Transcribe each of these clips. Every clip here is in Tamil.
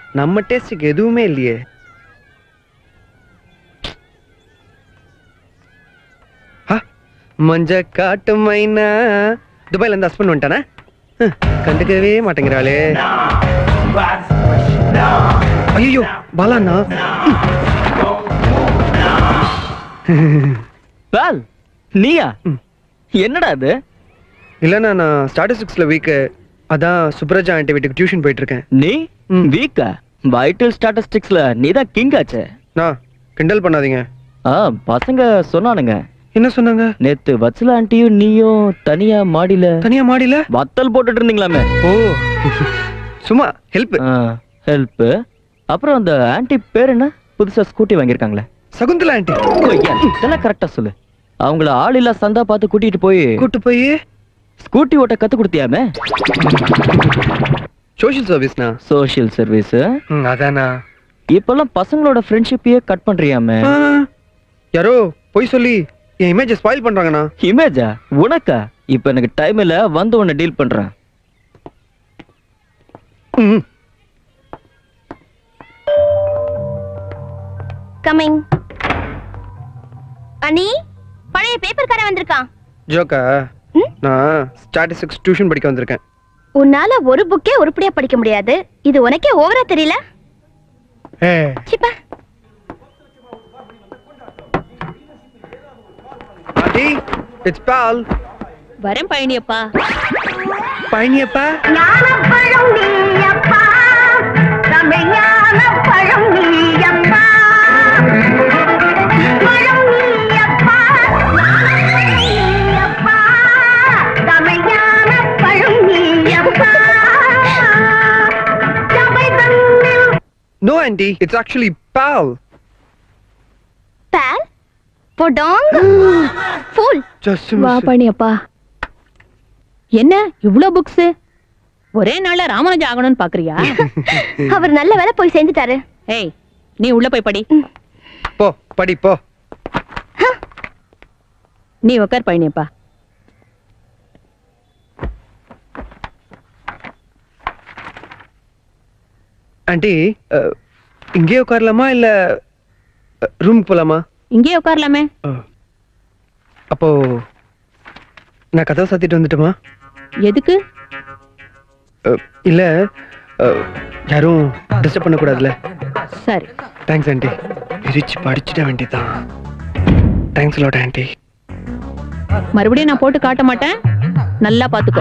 நம்ம டேஸ்டுக்கு எதுவுமே இல்லையே ஆ, மஞ்ச காட்டு மைனா துபாயில இருந்து ஹஸ்பண்ட் வந்துட்டானா ஹ், கண்டுக்கவே மாட்டேங்கிறாளே ஐயோ பாலாண்ணா பால் நீயா என்னடா அது இல்லைண்ணா நான் ஸ்டாட்டிஸ்டிக்ஸ்ல வீக்கு அதான் சுப்ரஜா ஆண்டி வீட்டுக்கு டியூஷன் போயிட்டு இருக்கேன் நீ வீக்கா வைட்டல் ஸ்டாட்டிஸ்டிக்ஸ்ல நீ தான் கிங் ஆச்சே நான் கிண்டல் பண்ணாதீங்க ஆ பசங்க சொன்னானுங்க என்ன சொன்னாங்க நேத்து வத்சல ஆண்டியும் நீயும் தனியா மாடியில தனியா மாடியில வத்தல் போட்டுட்டு இருந்தீங்களாமே ஓ சும்மா ஹெல்ப் ஹெல்ப் அப்புறம் அந்த ஆன்ட்டி பேர் என்ன புதுசா ஸ்கூட்டி வாங்கியிருக்காங்களே சகுந்தலா ஆண்டி கொய்யா, இதெல்லாம் கரெக்டா சொல்லு அவங்கள ஆள் இல்ல சந்தா பார்த்து கூட்டிட்டு போய் கூட்டு போய் ஸ்கூட்டி ஓட்ட கத்து கொடுத்தியாமே சோஷியல் சர்வீஸ்னா சோஷியல் சர்வீஸ் அதானா இப்பெல்லாம் பசங்களோட ஃப்ரெண்ட்ஷிப்பையே கட் பண்றியாமே ஆ, யாரோ பொய் சொல்லி என் இமேஜை ஸ்பாயில் பண்றாங்கண்ணா இமேஜா உனக்கா இப்ப எனக்கு டைம் இல்ல வந்து உன்னை டீல் பண்றேன் ம் கமிங் அனி பழைய பேப்பர் காரன் வந்திருக்கான் ஜோக்கா ம்? நான் ஸ்டாட்டிஸ்டிக்ஸ் டியூஷன் படிக்க வந்திருக்கேன் உன்னால ஒரு புக்கே உருப்படியா படிக்க முடியாது இது உனக்கே ஓவரா தெரியல சிப்பா ஆண்டி இட்ஸ் பால் வரேன் பழனியப்பா பழனியப்பா ஞானப்பழம் நீயப்பா தமிழ் ஞானப்பழம் நீயப்பா பழம் நீயப்பா நீயப்பா தமிழ் ஞானப்பழம் நீயப்பா சபை தன்னில் நோ ஆண்டி இட்ஸ் ஆக்சுவலி பால் பால் பொடாங் ஃபூல் ஜஸ்ட் வா பழனியப்பா என்ன இவ்ளோ புக்ஸ் ஒரே நாள்ல ராமானுஜ ஆகணும்னு பாக்குறியா அவர் நல்ல வேலை போய் சேர்ந்துட்டாரு ஏய் நீ உள்ள போய் படி போ படி போ நீ உட்கார் பழனியப்பா ஆண்டி அஹ், இங்கேயே உட்காரலாமா இல்ல ரூம் போலாமா இங்கேயே உட்காரலாமே அஹ், அப்போ நான் கதவை சாத்திட்டு வந்துட்டுமா எதுக்கு அஹ், இல்ல அஹ், யாரும் டிஸ்டர்ப் பண்ணக்கூடாதுல்ல சரி தேங்க்ஸ் ஆண்டி பிரிச்சு படிச்சுட வேண்டியதான் தேங்க்ஸ் லாட் ஆண்டி மறுபடியும் நான் போட்டு காட்ட மாட்டேன் நல்லா பாத்துக்கோ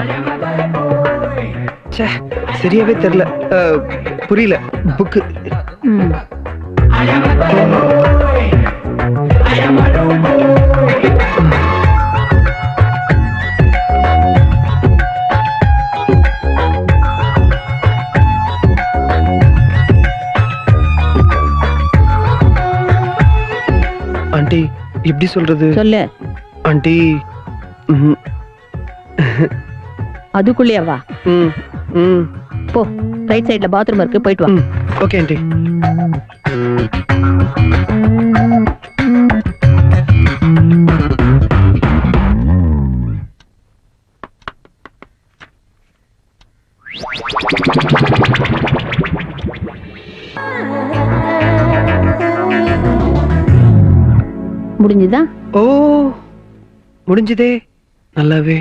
ச்சே சரியாவே தெரியல அஹ், புரியல புக்கு ம். ஆண்டி எப்படி சொல்றது சொல்லு ஆண்டி ம், அதுக்குள்ளேயே வா ம், ம், போ ரைட் சைடுல பாத்ரூம் இருக்கு போயிட்டு வா ம். ஓகே ஆண்டி முடிஞ்சுதா ஓ முடிஞ்சதே நல்லாவே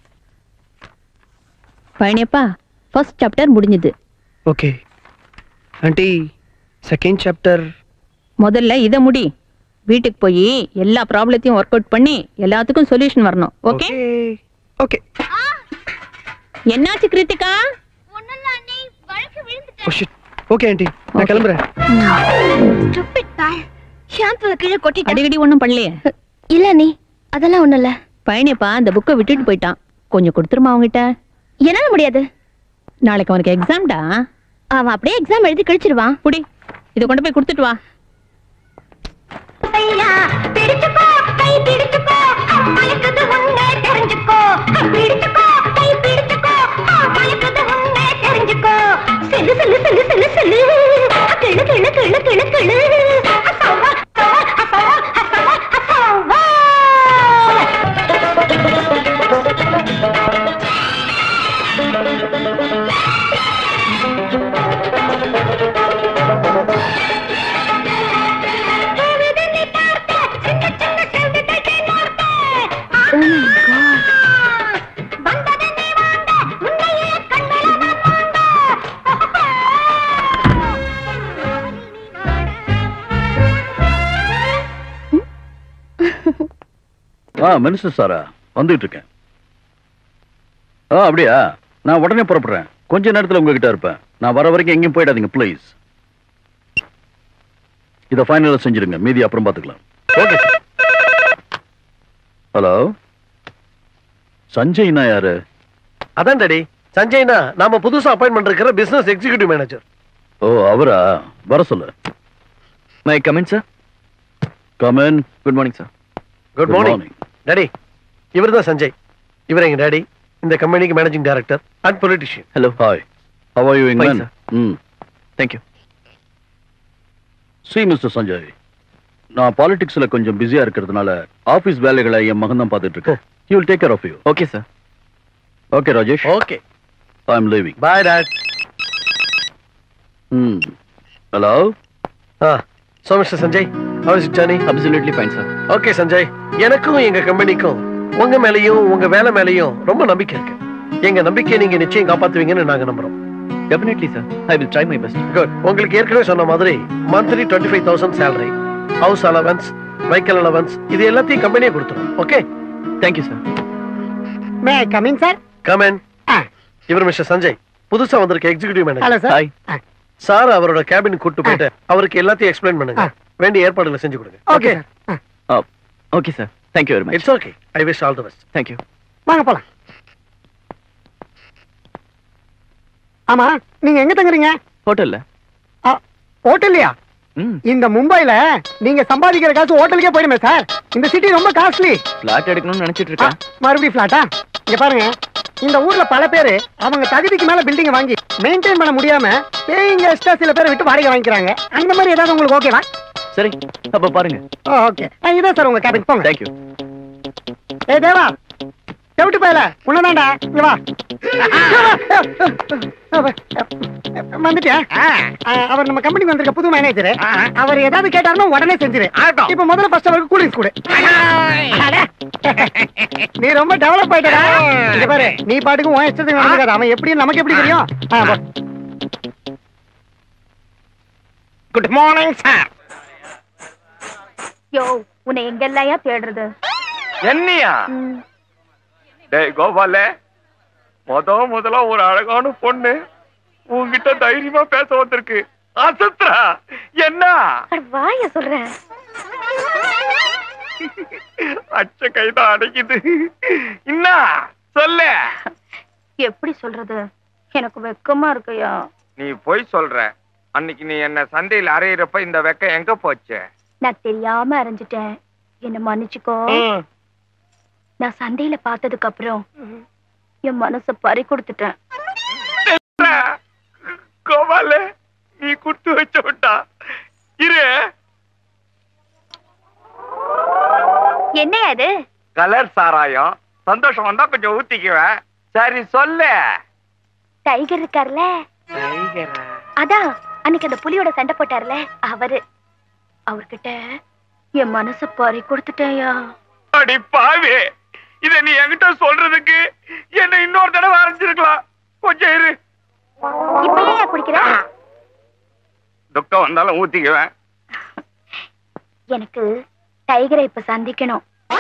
பழனியப்பா ஃபர்ஸ்ட் சாப்டர் முடிஞ்சுது ஓகே ஆண்டி செகண்ட் சாப்டர் முதல்ல இத முடி வீட்டுக்கு போய் எல்லா ப்ராப்ளத்தையும் ஒர்க் அவுட் பண்ணி எல்லாத்துக்கும் சொல்யூஷன் வரணும் ஓகே ஓகே என்னாச்சு Krithika oh shit okay aunty நான் கிளம்புறேன் ஸ்டூபிட் பால் ஷாம்பு கீழே கொட்டிட்டேன் அடிக்கடி ஒண்ணும் பண்ணலையே இல்ல நீ அதெல்லாம் ஒண்ணும் இல்ல பழனியப்பா அந்த புக்கை விட்டுட்டு போயிட்டான் கொஞ்சம் கொடுத்துருமா அவங்ககிட்ட என்னால முடியாது நாளைக்கு அவனுக்கு எக்ஸாம்டா அவன் அப்படியே எக்ஸாம் எழுதி கழிச்சிருவான் புடி இதை கொண்டு போய் கொடுத்துட்டு வா ஐயா பிடிச்சுக்கோ கை பிடிச்சுக்கோ மயக்குது உன்னை தெரிஞ்சுக்கோ பிடிச்சுக்கோ கை பிடிச்சுக்கோ மயக்குது உன்னை தெரிஞ்சுக்கோ செல்லு செல்லு செல்லு செல்லு செல்லு கிளு கிளு கிளு கிளு கிளு அசவா அசவா அசவா அசவா அசவா ஆ மினிஸ்டர் சாரா வந்துட்டு இருக்கேன் ஆ அப்படியா நான் உடனே புறப்படுறேன் கொஞ்ச நேரத்துல உங்ககிட்ட இருப்பேன் நான் வர வரைக்கும் எங்கேயும் போயிடாதீங்க ப்ளீஸ் இதை ஃபைனலாக செஞ்சிருங்க மீதி அப்புறம் பார்த்துக்கலாம் ஓகே ஹலோ சஞ்சய்னா யாரு அதான் டாடி சஞ்சய்னா நாம புதுசா அப்பாயின்மெண்ட் இருக்கிற பிசினஸ் எக்ஸிகியூட்டிவ் மேனேஜர் ஓ அவரா வர சொல்லு my comment sir come on good morning sir good morning daddy இவர் தான் சஞ்சய் இவர் எங்க டாடி இந்த கம்பெனிக்கு managing director and politician hello hi how are you Fine, England sir. ம் தேங்க்யூ சி மிஸ்டர் சஞ்சய் நான் பாலிடிக்ஸ்ல கொஞ்சம் பிஸியா இருக்கிறதுனால ஆபீஸ் வேலைகளை என் மகன் தான் பார்த்துட்டு இருக்கேன் you will take care of you okay sir okay Rajesh okay I am leaving bye dad ம் ஹலோ ஆ so mister Sanjay how is journey absolutely fine sir okay Sanjay எனக்கும் எங்க கம்பெனிக்கும் உங்க மேலயும் உங்க வேலை மேலயும் ரொம்ப நம்பிக்கை இருக்கு எங்க நம்பிக்கையை நீங்க நிச்சயம் காப்பாத்துவீங்கன்னு நாங்க நம்புறோம் definitely sir I will try my best good உங்களுக்கு ஏற்கனவே சொன்ன மாதிரி monthly twenty five thousand salary house allowance vehicle allowance இது எல்லாத்தையும் கம்பெனியே கொடுத்துரும் okay thank you sir may coming sir come on இவர் மிஸ்டர் சஞ்சய் புதுசா வந்திருக்க executive manager hello sir hi sir அவரோட கேபின் கூட்டு போயிட்டு அவருக்கு எல்லாத்தையும் எக்ஸ்பிளைன் பண்ணுங்க ஆ. வேண்டிய ஏற்பாடுகளை செஞ்சு கொடுங்க okay sir okay sir thank you very much it's okay I wish all the best thank you வாங்க போலாம் ஆமா நீங்க எங்க தங்குறீங்க ஹோட்டல்ல ஹோட்டல்லையா ம் இந்த மும்பைல நீங்க சம்பாதிக்கிற காசு ஹோட்டலுக்கே போயிடுமே சார் இந்த சிட்டி ரொம்ப காஸ்ட்லி ஃபிளாட் எடுக்கணும்னு நினைச்சிட்டு இருக்கேன் மறுபடியும் ஃபிளாட்டா இங்க பாருங்க இந்த ஊர்ல பல பேரு அவங்க தகுதிக்கு மேல பில்டிங் வாங்கி மெயின்டைன் பண்ண முடியாம பேயிங் எக்ஸ்ட்ரா சில பேரை விட்டு வாடகை வாங்கிக்கிறாங்க அந்த மாதிரி ஏதாவது உங்களுக்கு ஓகேவா சரி அப்ப பாருங்க ஓகே இதான் சார் உங்க கேபின் போங்க தேங்க்யூ ஏய் தேவா செவிட்டு போயல உன்னதாண்டா இங்க வா வந்துட்டியா ஆ, அவர் நம்ம கம்பெனிக்கு வந்திருக்க புது மேனேஜர் அவர் ஏதாவது கேட்டாருன்னா உடனே செஞ்சிரு இப்ப முதல்ல ஃபர்ஸ்ட் அவருக்கு கூலிங்ஸ் கொடு அட. நீ ரொம்ப டெவலப் ஆயிட்டடா இங்க பாரு நீ பாட்டுக்கு உன் இஷ்டத்துக்கு நடந்துக்காத அவன் எப்படி நமக்கு எப்படி தெரியும் குட் மார்னிங் சார் யோ உன்னை எங்கெல்லாம் தேடுறது என்னையா ம், டேய் கோபால முத முதல்ல ஒரு அழகான பொண்ணு உன்கிட்ட தைரியமா பேச வந்திருக்கு அசத்ரா என்ன அட வாய சொல்றேன் அச்ச கைதான் அடைக்குது என்ன சொல்லு எப்படி சொல்றது எனக்கு வெக்கமா இருக்குயா நீ போய் சொல்ற அன்னைக்கு நீ என்ன சந்தையில் அறையிறப்ப இந்த வெக்கம் எங்க போச்சு நான் தெரியாம அரைஞ்சிட்டேன் என்ன மன்னிச்சுக்கோ நான் சந்தையில பார்த்ததுக்கு அப்புறம் என் மனச பறி கொடுத்துட்டேன் கோபால நீ குத்து வச்ச விட்டா இரு என்னையா இது கலர் சாராயம் சந்தோஷம் வந்தா கொஞ்சம் ஊத்திக்குவேன் சரி சொல்லு டைகர் இருக்கார்ல அதான் அன்னைக்கு அந்த புலியோட சண்டை போட்டார்ல அவரு அவர்கிட்ட என் மனச பறி கொடுத்துட்டேயா அடி பாவி இத நீ என்கிட்ட சொல்றதுக்கு என்ன இன்னொரு தடவை அரைஞ்சிருக்கலாம் கொஞ்சம் இரு இப்ப ஏன் குடிக்கிற துக்கம் வந்தாலும் ஊத்திக்குவேன் எனக்கு டைகரை இப்ப சந்திக்கணும்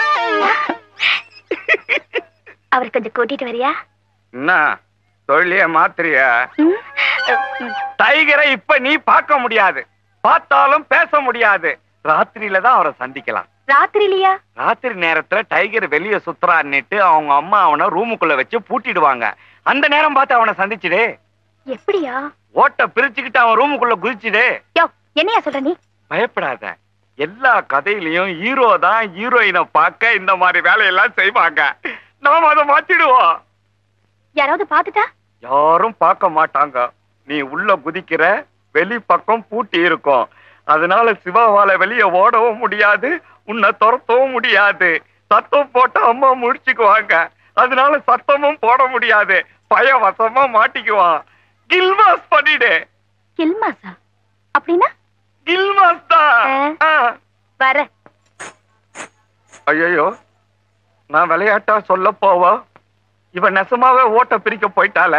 அவர் கொஞ்சம் கூட்டிட்டு வரியா என்ன தொழிலையே மாத்திரிய ம்? ம். டைகரை இப்ப நீ பார்க்க முடியாது பார்த்தாலும் பேச முடியாது ராத்திரியில தான் அவரை சந்திக்கலாம் ராத்திரிலியா ராத்திரி நேரத்துல டைகர் வெளிய சுத்துறான்னுட்டு அவங்க அம்மா அவனை ரூமுக்குள்ள வச்சு பூட்டிடுவாங்க அந்த நேரம் பார்த்து அவனை சந்திச்சுடு எப்படியா ஓட்ட பிரிச்சுக்கிட்டு அவன் ரூமுக்குள்ள குதிச்சுடு யோ என்னையா சொல்ற நீ பயப்படாத எல்லா கதையிலயும் ஹீரோ தான் ஹீரோயினை பார்க்க இந்த மாதிரி வேலையெல்லாம் செய்வாங்க நாம அதை மாத்திடுவோம் யாராவது பாத்துட்டா யாரும் பார்க்க மாட்டாங்க நீ உள்ள குதிக்கிற வெளி பக்கம் பூட்டி இருக்கும் அதனால சிவாவால வெளிய ஓடவும் முடியாது உன்னை துரத்தவும் முடியாது சத்தம் போட்டு அம்மா முடிச்சுக்குவாங்க அதனால சத்தமும் போட முடியாது பயவசமா மாட்டிக்குவான் கில்மாஸ் பண்ணிடு கில்மாசா அப்படின்னா கில்மாஸ் தான் ஆ. வர ஐயோ நான் விளையாட்டா சொல்ல போவா இவன் நெசமாவே ஓட்ட பிரிக்க போயிட்டாளே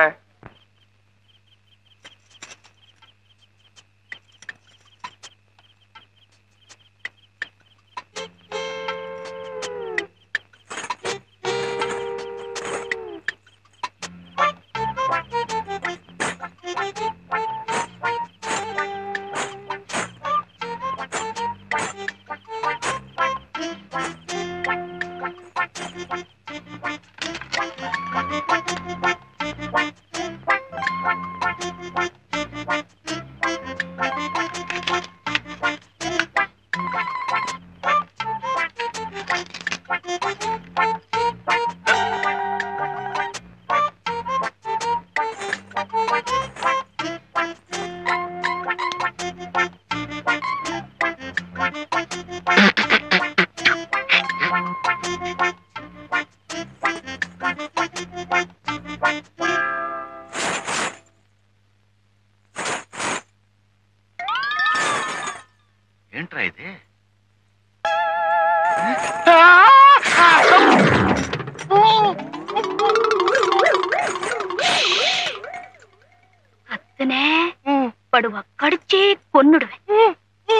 இவனே படுவா கடிச்சே கொன்னுடுவேன்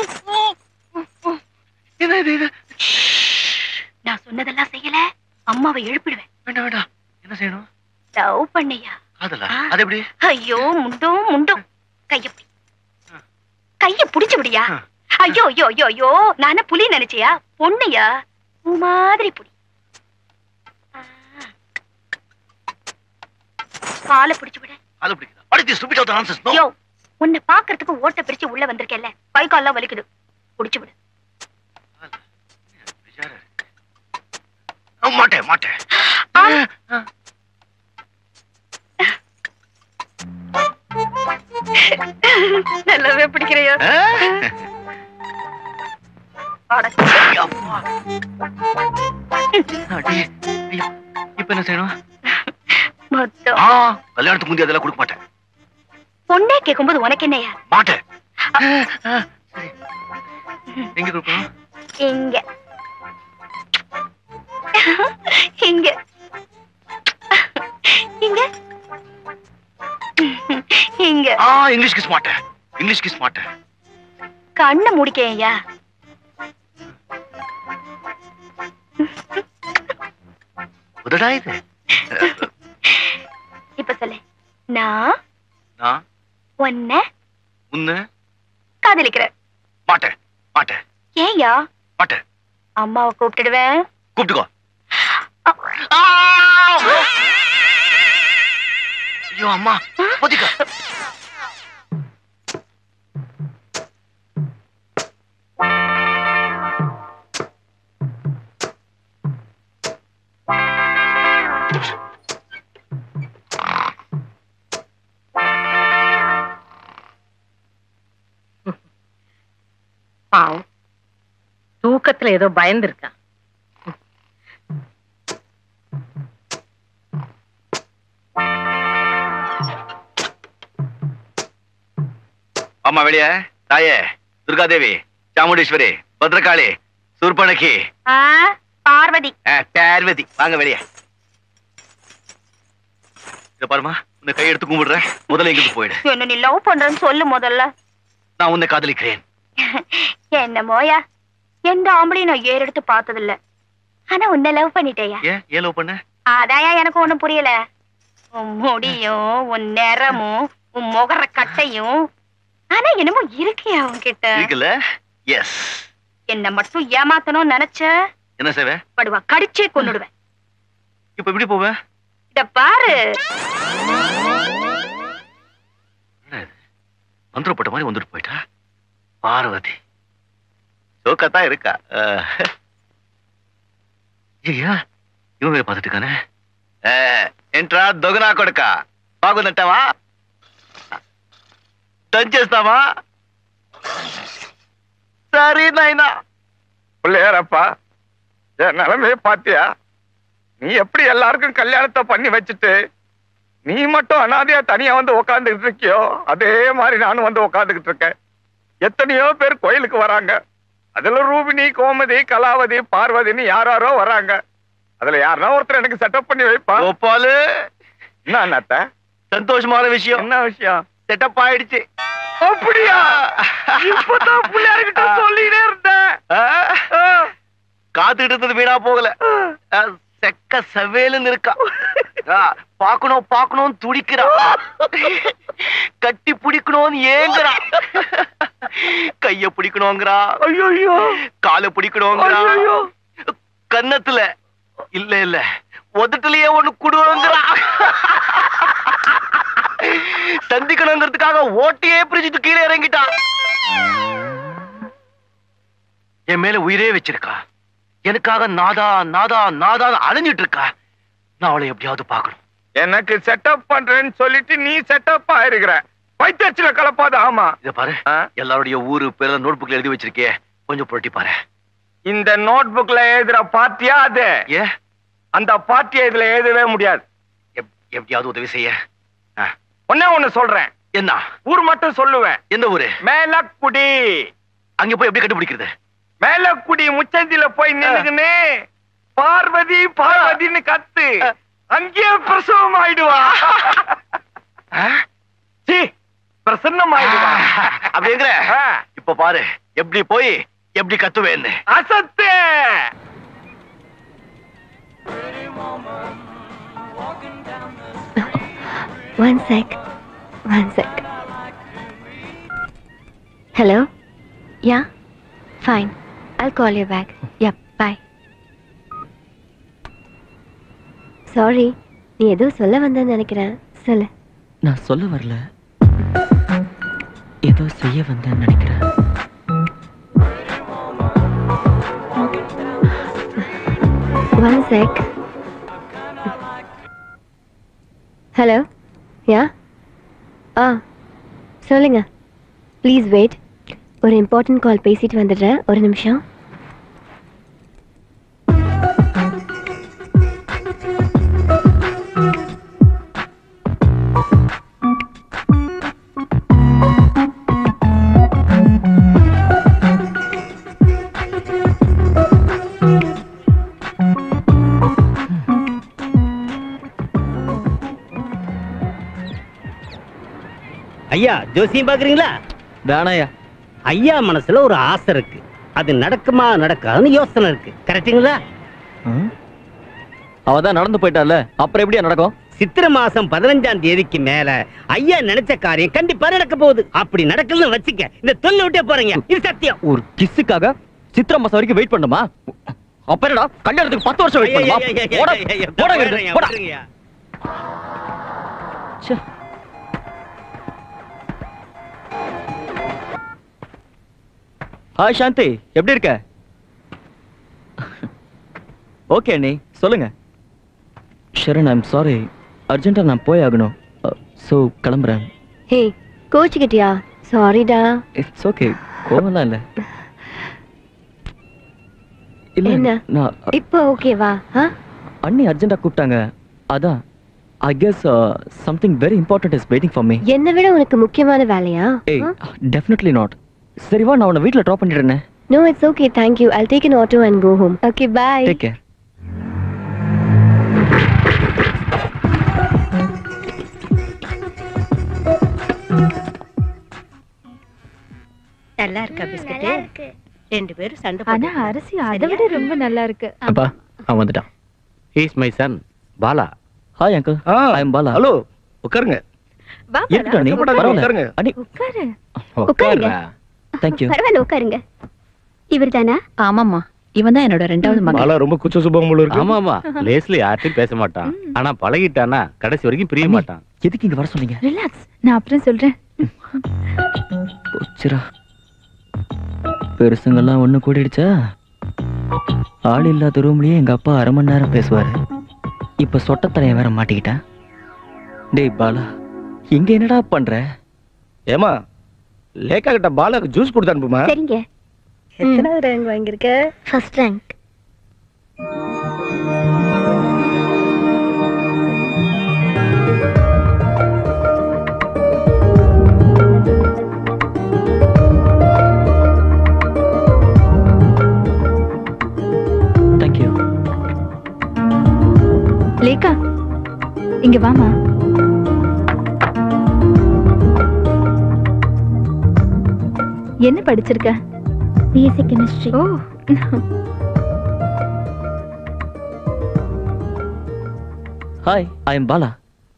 என்ன இது இது நான் சொன்னதெல்லாம் செய்யல அம்மாவை எழுப்பிடுவேன் வேண்டாம் வேண்டாம் என்ன செய்யணும் லவ் பண்ணையா காதலா ஆ. அது எப்படி ஐயோ முண்டும் முண்டும் கைய பிடி கைய புடிச்சு விடியா ஆ. ஐயோ ஐயோ ஐயோ ஐயோ நானே புலி நினைச்சியா பொண்ணையா பூ மாதிரி புடி ஆ. காலை பிடிச்சு விட அது பிடிக்குதா படித்து ஸ்டூபிட் ஆஃப் ஆன்சர்ஸ் நோ யோ உன்னை பாக்குறதுக்கு ஓட்ட பிரிச்சு உள்ள வந்திருக்கேல்ல கை கால்லாம் வலிக்குது புடிச்சு விடு மாட்டேன் மாட்டேன் ஆ. நல்லாவே பிடிக்கிறையா அட, இப்ப என்ன செய்யணும் மொத்தம் ஆ கல்யாணத்துக்கு முந்தைய அதெல்லாம் கொடுக்க மாட்டேன் பொண்ணே கேட்கும்போது உனக்கு என்னையா மாட்டேன் சரி எங்க கொடுக்கணும் இங்க இங்க இங்க இங்க ஆ இங்கிலீஷ் கிஸ் மாட்டேன் இங்கிலீஷ் கிஸ் மாட்டேன் கண்ணை முடிக்கையா உதடா இது இப்ப சொல்லு நான் நான் உன்னை முன்ன காதலிக்கிறேன் மாட்டேன் மாட்டேன் ஏயா மாட்டேன் அம்மாவை கூப்பிட்டுடுவேன் கூப்பிட்டுக்கோ அ- ஐயோ அம்மா பொதிக்க பாவம் தூக்கத்துல ஏதோ பயந்துருக்கா அம்மா வெளியே தாயே துர்காதேவி சாமுண்டீஸ்வரி பத்ரகாளி சூர்பனகி ஆ, பார்வதி ஆ, பார்வதி வாங்க வெளியே இத பாருமா உன்னை கை எடுத்து கும்பிடுறேன் முதல்ல எங்கிட்டு போயிடு என்ன நீ லவ் பண்றேன்னு சொல்லு முதல்ல நான் உன்னை காதலிக்கிறேன் என்னமோயா எந்த ஆம்பளையும் நான் ஏறெடுத்து பார்த்ததில்ல ஆனா உன்னை லவ் பண்ணிட்டேயா ஏன் ஏன் லவ் பண்ண அதாயா எனக்கு ஒண்ணும் புரியல உன் முடியும் உன் நிறமும் உன் முகர கட்டையும் ஆனா என்னமோ இருக்கியா உன்கிட்ட இருக்குல்ல எஸ் என்ன மட்டும் ஏமாத்தணும்னு நினைச்ச என்ன செய்வ படுவா கடிச்சே கொன்னுடுவேன் இப்ப எப்படி போவ இத பாரு என்ன இது? மந்திரப்பட்ட மாதிரி வந்துட்டு போயிட்டா பார்வதி சோக்கத்தான் இருக்கா அஹ். ஐயா இவன் வேற பார்த்துட்டு இருக்கானே அஹ், ఏంట్రా దొగనా కొడక బాగుందంటావా దంచేస్తావా సరే నాయనా பிள்ளையாரப்பா என் நிலைமைய பாத்தியா நீ எப்படி எல்லாருக்கும் கல்யாணத்தை பண்ணி வச்சுட்டு நீ மட்டும் அனாதையா தனியா வந்து உக்காந்துக்கிட்டு இருக்கியோ அதே மாதிரி நானும் வந்து உக்காந்துக்கிட்டு இருக்கேன் எத்தனையோ பேர் கோயிலுக்கு வராங்க அதுல ரூபினி கோமதி கலாவதி பார்வதின்னு யாராரோ வராங்க அதுல யாருன்னா ஒருத்தர் எனக்கு செட்டப் பண்ணி வைப்பா கோபாலு என்ன அண்ணாத்த சந்தோஷமான விஷயம் என்ன விஷயம் செட்டப் ஆயிடுச்சு அப்படியா இப்பதான் பிள்ளையார்கிட்ட சொல்லிட்டே இருந்தேன் காத்துக்கிட்டு இருந்தது வீணா போகல அஹ், செக்க செவேலுன்னு இருக்கா அஹ், பாக்கணும் பாக்கணும் துடிக்கிறா கட்டி பிடிக்கணும்னு ஏங்குறா கைய பிடிக்கணுங்கிறா ஐயோ காலை பிடிக்கணுங்கிறா ஐயையோ. கன்னத்துல இல்ல இல்ல உதட்டுலயே ஒண்ணு குடுங்கிறா சந்திக்கணுங்கிறதுக்காக ஓட்டியே பிரிச்சுட்டு கீழே இறங்கிட்டா என் மேல உயிரே வச்சிருக்கா எனக்காக நாதா நாதா நாதா அலைஞ்சிட்டு இருக்கா நான் அவளை எப்படியாவது பார்க்கணும் எனக்கு செட்டப் பண்றேன்னு சொல்லிட்டு நீ செட்டப் ஆயிருக்கிற பைத்தச்சில கலப்பாத ஆமா இத பாரு ஆ? எல்லாருடைய ஊரு பேர நோட் புக்ல எழுதி வச்சிருக்கே கொஞ்சம் புரட்டி பாரு இந்த நோட் புக்ல எழுதுற பார்ட்டியா அது ஏ அந்த பார்ட்டியை இதுல எழுதவே முடியாது எப்- எப்படியாவது உதவி செய்ய ஆ, ஒன்னே ஒண்ணு சொல்றேன் என்ன ஊர் மட்டும் சொல்லுவேன் எந்த ஊரு மேலக்குடி அங்க போய் எப்படி கண்டுபிடிக்கிறது மேலக்குடி முச்சந்தில போய் நின்னுக்குன்னு பார்வதி பார்வதின்னு கத்து அங்கேயே பிரசவம் ஆயிடுவா ஆ? சீ, பிரசன்னமாயிடுவா அப்படிங்கிற இப்ப பாரு எப்படி போய் எப்படி கத்துவேன்னு அசத்து One sec. One sec. Hello? Yeah? Fine. I'll call you back. Yep, bye. Sorry. நீ ஏதோ சொல்ல வந்தேன்னு நினைக்கிறேன் சொல்லு நான் சொல்ல வரல ஏதோ செய்ய வந்தேன்னு நினைக்கிறேன் ஒன் செக் ஹலோ யா ஆ சொல்லுங்க ப்ளீஸ் வெயிட் ஒரு இம்பார்ட்டன்ட் கால் பேசிட்டு வந்துடுறேன் ஒரு நிமிஷம் ஐயா ஜோசியம் பாக்குறீங்களா வேணாயா ஐயா மனசுல ஒரு ஆசை இருக்கு அது நடக்குமா நடக்காதுன்னு யோசனை இருக்கு கரெக்டுங்களா அவ தான் நடந்து போயிட்டால அப்புறம் எப்படியா நடக்கும் சித்திரை மாசம் பதினஞ்சாம் தேதிக்கு மேல ஐயா நினைச்ச காரியம் கண்டிப்பா நடக்க போகுது அப்படி நடக்கலன்னு வச்சுக்க இந்த தொல்லை விட்டே போறீங்க இது சத்தியம் ஒரு கிஸ்ஸுக்காக சித்திரை மாசம் வரைக்கும் வெயிட் பண்ணுமா அப்ப என்னடா கல்யாணத்துக்கு பத்து வருஷம் வெயிட் பண்ணுமா ஐயா, ஐயா, ஐயா, போடா, ஐயா, ஐயா, போடா விடுறேன், இங்கிருந்து, போடா. விடுறேன்யா. ச்சே. ஹாய் சாந்தி எப்படி இருக்க ஓகே அண்ணி சொல்லுங்க ஷரண் ஐம் சாரி அர்ஜென்ட்டா நான் போய் ஆகணும் ஸோ கிளம்புறேன் ஹே கோச்சுக்கிட்டியா சாரிடா இட்ஸ் ஓகே கோவம்லாம் இல்லை இல்ல என்ன? நான் இப்போ ஓகேவா ஆ அண்ணி அர்ஜென்ட்டா கூப்பிட்டாங்க அதான் I guess something very important is waiting for me என்னை விட உனக்கு முக்கியமான வேலையா ஏய் டெஃபினெட்லி நாட் சரி வா நான் உன்னை வீட்டில் ட்ராப் பண்ணிடுறேன் no it's okay thank you I'll take an auto and go home okay bye take care நல்லா இருக்கா பிஸ்கட் ரெண்டு பேரும் சண்டை ஆனா அரிசி அதை விட ரொம்ப நல்லா இருக்கு அப்பா அவன் வந்துட்டான் is my son Bala hi uncle I am Bala hello உட்காருங்க வா இருக்கட்டும் அண்ணி கஷ்டப்படாதீங்க, பரவாயில்ல உட்காருங்க. அண்ணி உட்காரு உட்காருங்க தேங்க்யூ பரவாயில்ல உட்காருங்க இவர் தானா ஆமாம்மா இவன் தான் என்னோட ரெண்டாவது மகன் பாலா ரொம்ப குச்ச சுபம் போல இருக்கு ஆமா ஆமா லேஸ்ல யார்ட்டையும் பேச மாட்டான் ஆனா பழகிட்டானா கடைசி வரைக்கும் பிரிய மாட்டான் எதுக்கு இங்க வர சொன்னீங்க ரிலாக்ஸ் நான் அப்புறம் சொல்றேன் போச்சுரா பெருசுங்கெல்லாம் ஒண்ணு கூடிடுச்சா ஆள் இல்லாத ரூம்லயே எங்க அப்பா அரை மணி நேரம் பேசுவாரு இப்ப சொட்டத்தலைய வேற மாட்டிக்கிட்டேன் டேய் பாலா இங்க என்னடா பண்ற ஏமா லேக்கா கிட்ட பாலாக்கு ஜூஸ் கொடுத்து அனுப்புமா சரிங்க எத்தனாவது ரேங்க் வாங்கியிருக்க ஃபர்ஸ்ட் ரேங்க் தேங்க்யூ லேக்கா இங்க வாமா என்ன படிச்சிருக்க BSc chemistry oh hi I am Bala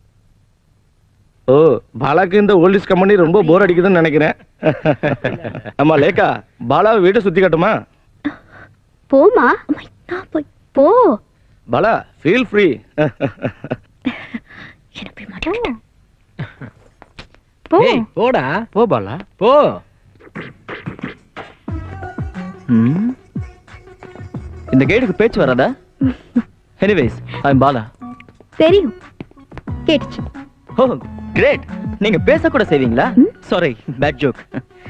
oh பாலாக்கு இந்த ஓல்டிஸ் கம்பெனி ரொம்ப போர் அடிக்குதுன்னு நினைக்கிறேன் ஆமா லேக்கா பாலாவை வீட்டை சுத்தி காட்டுமா போமா நான் போய் போ பாலா ஃபீல் ஃப்ரீ என்ன போய் மாட்டேன் போ ஏய் போடா போ பாலா போ ம் இந்த கைடுக்கு பேச்சு வராதா எனிவேஸ் ஐ எம் பாலா தெரியும் கேட்டுச்சு ஓ கிரேட் நீங்க பேச கூட செய்வீங்களா சாரி பேட் ஜோக்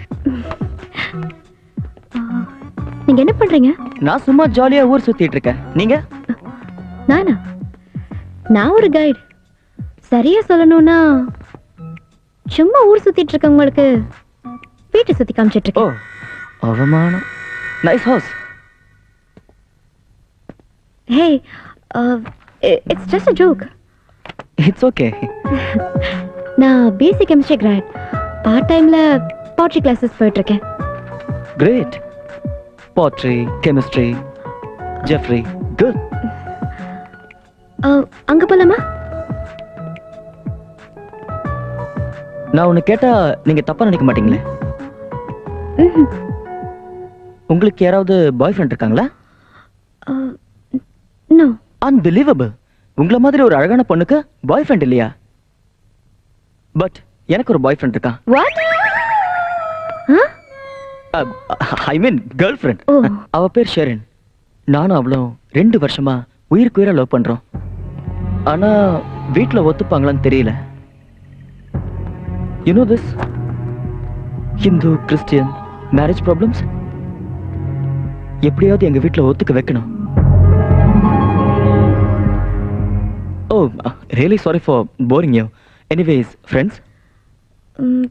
நீங்க என்ன பண்றீங்க நான் சும்மா ஜாலியா ஊர் சுத்திட்டு இருக்கேன் நீங்க நானா நான் ஒரு கைடு சரியா சொல்லணும்னா சும்மா ஊர் சுத்திட்டு இருக்கவங்களுக்கு வீட்டை சுத்தி காமிச்சிட்டு ஓ இருக்கேன் அவமானம் nice house hey it's just a joke it's okay நான் பிஎஸ்சி கெமிஸ்ட்ரி கிராட் பார்ட் டைம்ல பாட்ரி கிளாஸஸ் போயிட்டு இருக்கேன் great pottery chemistry Jeffrey good ah, அங்க போலாமா நான் ஒன்று கேட்டா நீங்க தப்பா நினைக்க மாட்டீங்களே ம்ஹும். உங்களுக்கு யாராவது பாய் ஃப்ரெண்ட் இருக்காங்களா அஹ், no அன்பிலீவபிள் உங்களை மாதிரி ஒரு அழகான பொண்ணுக்கு பாய் ஃப்ரெண்ட் இல்லையா பட் எனக்கு ஒரு பாய் ஃப்ரெண்ட் இருக்கான் what I mean girl friend அவ பேர் ஷெரின் நானும் அவளும் ரெண்டு வருஷமா உயிருக்கு உயிரா லவ் பண்றோம் ஆனா வீட்ல ஒத்துப்பாங்களான்னு தெரியல you know this Hindu Christian marriage problems எப்படியாவது எங்க வீட்ல ஒத்துக்க வைக்கணும் oh really sorry for boring you anyways friends hmm,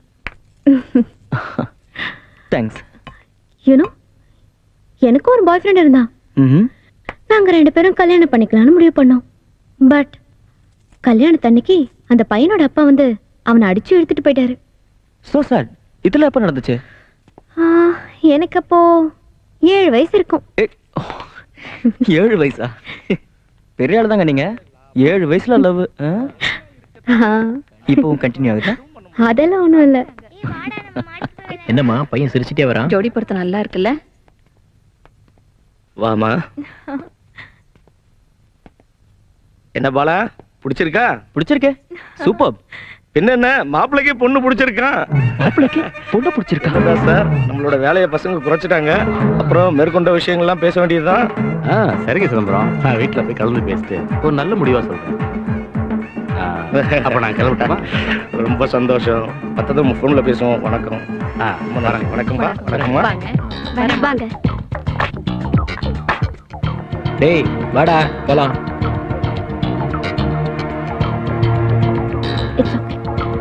thanks you know எனக்கும் ஒரு பாய் ஃப்ரெண்ட் இருந்தான் ம் நாங்க ரெண்டு பேரும் கல்யாணம் பண்ணிக்கலாம்னு முடிவு பண்ணோம் பட் கல்யாணத்தன்னைக்கு அந்த பையனோட அப்பா வந்து அவனை அடிச்சு இழுத்துட்டு போயிட்டாரு ஸோ சாட் இதில் எப்போ நடந்துச்சு ஆ, எனக்கு அப்போ ஏழு வயசு இருக்கும் ஏழு வயசா பெரிய ஆள் தாங்க நீங்க ஏழு வயசுல லவ் ஆ, இப்போவும் கண்டினியூ ஆகுதா அதெல்லாம் ஒண்ணும் இல்ல என்னம்மா பையன் சிரிச்சிட்டே வரான் ஜோடி பொருத்தம் நல்லா இருக்குல்ல வாமா என்ன பாலா பிடிச்சிருக்கா பிடிச்சிருக்கே சூப்பர் பின்ன என்ன மாப்பிள்ளைக்கு பொண்ணு பிடிச்சிருக்கான் மாப்பிள்ளைக்கு பொண்ணு பிடிச்சிருக்கா அதான் சார் நம்மளோட வேலையை பசங்க குறைச்சிட்டாங்க அப்புறம் மேற்கொண்ட விஷயங்கள்லாம் பேச வேண்டியதுதான் ஆ சரிங்க சிதம்பரம் நான் வீட்டில் போய் கலந்து பேசிட்டு ஒரு நல்ல முடிவா சொல்றேன் ஆ, அப்ப நான் கிளம்பட்டுமா ரொம்ப சந்தோஷம் மற்றதும் ஃபோனில் பேசுவோம் வணக்கம் ஆ வரேன் வணக்கம்ப்பா வணக்கம்மா வாங்க டேய் வாடா போலாம் இட்ஸ் ஓகே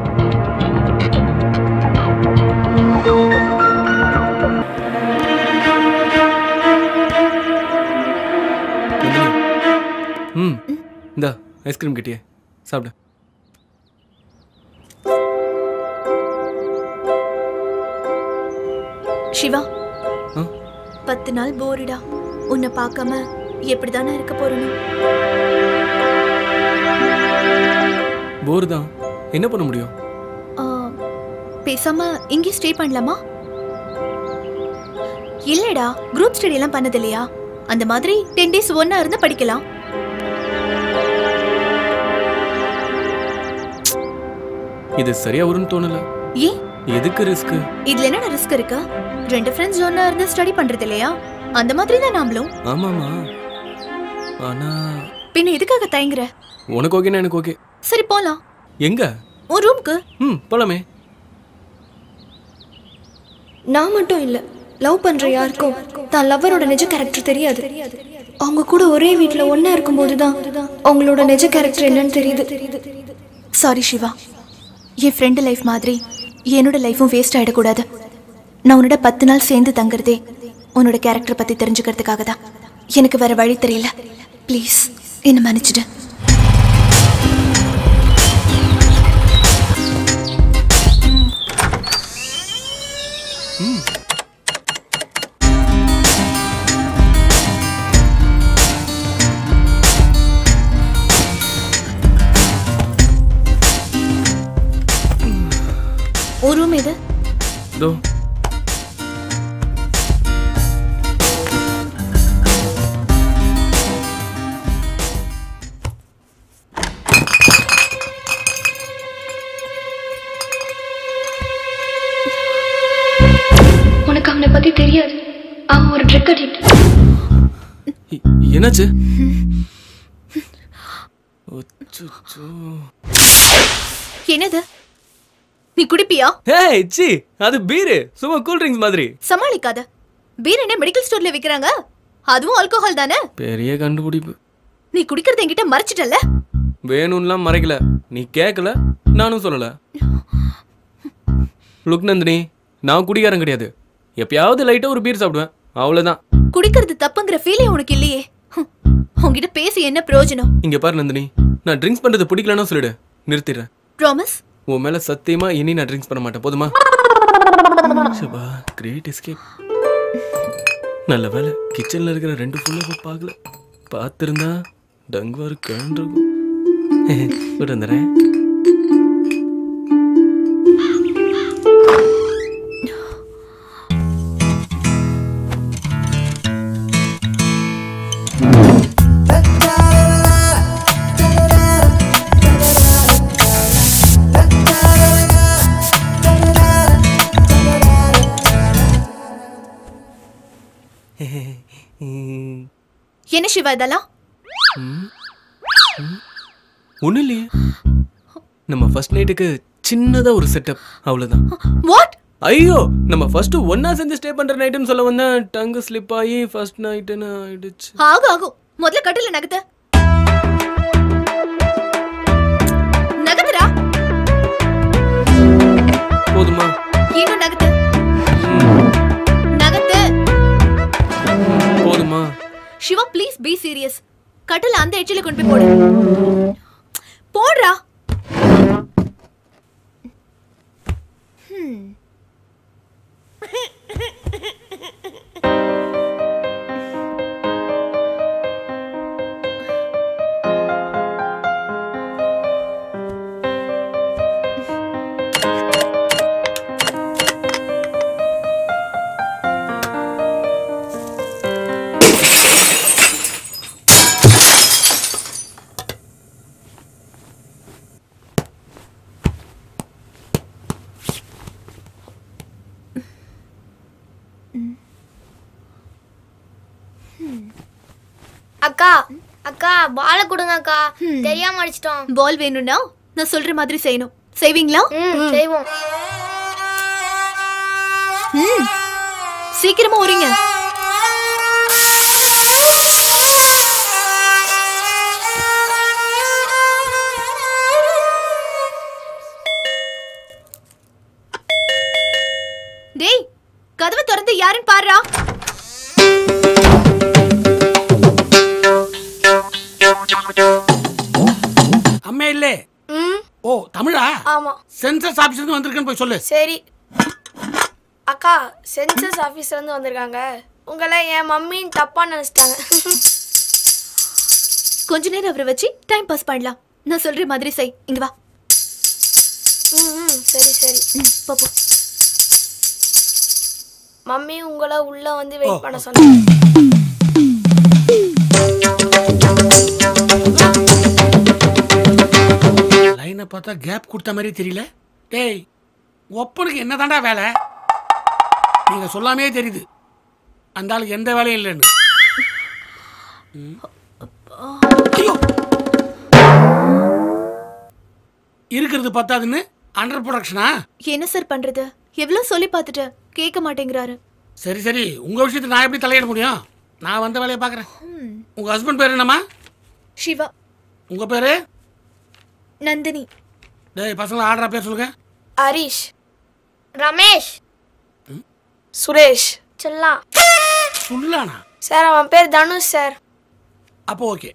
ம் இந்த ஐஸ்கிரீம் கிட்டியே சாப்பிடு சிவா ஆ? பத்து நாள் போருடா உன்னை பார்க்காம எப்படிதானே இருக்க போறணும் போர் தான் என்ன பண்ண முடியும் ஆ, பேசாம இங்கே ஸ்டே பண்ணலாமா இல்லடா குரூப் ஸ்டடி எல்லாம் பண்ணது இல்லையா அந்த மாதிரி டென் டேஸ் ஒன்னா இருந்து படிக்கலாம் இது சரியா வரும்னு தோணல ஏன் எதுக்கு ரிஸ்க் இதுல என்ன ரிஸ்க் இருக்கு ரெண்டு ஃப்ரெண்ட்ஸ் ஒன்னா இருந்து ஸ்டடி பண்றது இல்லையா அந்த மாதிரி தான் நாமளும் ஆமாமா ஆனா பின்ன எதுக்காக தயங்குற உனக்கு ஓகேனா எனக்கு ஓகே சரி போலாம் எங்க உன் ரூம்க்கு ம் போலாமே நான் மட்டும் இல்ல லவ் பண்ற யாருக்கும் தான் லவ்வரோட நிஜ கேரக்டர் தெரியாது அவங்க கூட ஒரே வீட்ல ஒண்ணா இருக்கும்போது தான் அவங்களோட நிஜ கேரக்டர் என்னன்னு தெரியுது சாரி சிவா என் ஃப்ரெண்டு லைஃப் மாதிரி என்னோட லைஃபும் வேஸ்ட் ஆயிடக்கூடாது நான் உன்னோட பத்து நாள் சேர்ந்து தங்குறதே உன்னோட கேரக்டர் பத்தி தெரிஞ்சுக்கிறதுக்காக தான் எனக்கு வேற வழி தெரியல ப்ளீஸ் என்ன மன்னிச்சிடு ஒரு ரூம் எது இதோ உனக்கு அவனை பத்தி தெரியாது அவன் ஒரு ட்ரக் அடிக்ட் எ- என்னாச்சு அச்சச்சோ. என்னது நீ குடிப்பியா ஏய் சி அது பீரு சும்மா கூல் ட்ரிங்க்ஸ் மாதிரி சமாளிக்காத பீர் என்ன மெடிக்கல் ஸ்டோர்ல விக்கிறாங்க அதுவும் ஆல்கோஹால் தானே பெரிய கண்டுபிடிப்பு நீ குடிக்கிறத என்கிட்ட மறைச்சிட்டல்ல வேணும்லாம் மறைக்கல நீ கேட்கல நானும் சொல்லல லுக் நந்தினி நான் குடிகாரன் கிடையாது எப்பயாவது லைட்டா ஒரு பீர் சாப்பிடுவேன் அவ்வளவுதான் குடிக்கிறது தப்புங்கிற ஃபீலே உனக்கு இல்லையே ஹம். உன்கிட்ட பேசி என்ன பிரயோஜனம் இங்க பாரு நந்தினி நான் ட்ரிங்க்ஸ் பண்றது பிடிக்கலன்னா சொல்லிடு நிறுத்திடுறேன் ப்ராமிஸ் உன் மேல சத்தியமா இனி நான் ட்ரிங்க்ஸ் பண்ண மாட்டேன் போதுமா சபா கிரேட் எஸ்கேப் நல்ல வேலை கிச்சன்ல இருக்கிற ரெண்டு ஃபுல்லாக பார்க்கல பார்த்துருந்தா டங்குவாரு கண்டிருக்கும் விட்டு வந்துடுறேன் என்ன சிவா இதெல்லாம் ஒன்றும் இல்லையே நம்ம ஃபர்ஸ்ட் நைட்டுக்கு சின்னதா ஒரு செட்டப் அவ்வளவுதான் வாட் ஐயோ நம்ம ஃபர்ஸ்ட் ஒண்ணா சேர்ந்து ஸ்டே பண்ற நைட்டுன்னு சொல்ல வந்தேன் டங்கு ஸ்லிப் ஆகி ஃபர்ஸ்ட் நைட்டுன்னு ஆயிடுச்சு ஆகும் ஆகும் முதல்ல கட்டில நகத்த நகத்துடா போதுமா இன்னும் நகத்து நகத்து போதுமா சிவா ப்ளீஸ் பி சீரியஸ் கட்டில அந்த எட்ஜில கொண்டு போய் போடு போடுறா Hmm. அக்கா அக்கா பால கொடுங்க அக்கா தெரியாம அடிச்சிட்டோம் பால் வேணும்னா நான் சொல்ற மாதிரி செய்யணும் செய்வீங்களா ம், செய்வோம் ம். சீக்கிரமா வரீங்க டேய் கதவை திறந்து யாருன்னு பாருடா அம்மா இல்லே ஓ தமிழா ஆமா சென்சஸ் ஆபீஸ்ல இருந்து வந்திருக்கேன்னு போய் சொல்லு சரி அக்கா சென்சஸ் ஆபீஸ்ல இருந்து வந்திருக்காங்க உங்களை என் மம்மின்னு தப்பா நினைச்சிட்டாங்க கொஞ்ச நேரம் அவரை வச்சு டைம் பாஸ் பண்ணலாம் நான் சொல்ற மாதிரி செய் இங்க வா ம், ம், சரி சரி போ போ மம்மி உங்களை உள்ள வந்து வெயிட் பண்ண சொன்னாங்க லைனை பார்த்தா கேப் கொடுத்த மாதிரி தெரியல டேய் ஒப்பனுக்கு என்னதான்டா வேலை நீங்க சொல்லாமே தெரியுது அந்த ஆளுக்கு எந்த வேலையும் இல்லைன்னு ம். ஐயோ! இருக்கிறது பத்தாதுன்னு அண்டர் ப்ரொடக்ஷனா என்ன சார் பண்றது எவ்வளவு சொல்லி பார்த்துட்டு கேட்க மாட்டேங்கிறாரு சரி சரி உங்க விஷயத்தை நான் எப்படி தலையிட முடியும் நான் வந்த வேலையை பார்க்குறேன் உங்க ஹஸ்பண்ட் பேர் என்னம்மா சிவா உங்க பேரு நந்தினி டேய் பசங்களை ஆடுற பேர் சொல்லுங்க ஹரிஷ் ரமேஷ் சுரேஷ் செல்லா சொல்லானா சார் அவன் பேர் தனுஷ் சார் அப்போ ஓகே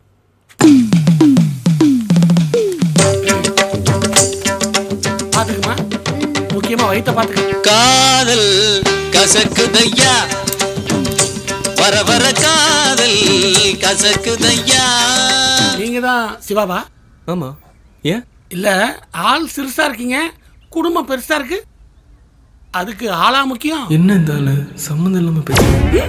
பாத்துக்கமா முக்கியமா வயித்த பாத்துக்க காதல் கசக்குதையா வர வர காதல் கசக்குதையா நீங்க தான் சிவாவா ஆமா ஏன் இல்ல ஆள் சிறுசா இருக்கீங்க குடும்பம் பெருசா இருக்கு அதுக்கு ஆளா முக்கியம் என்ன இந்த ஆளு சம்மந்தம் இல்லாம பேசுறேன்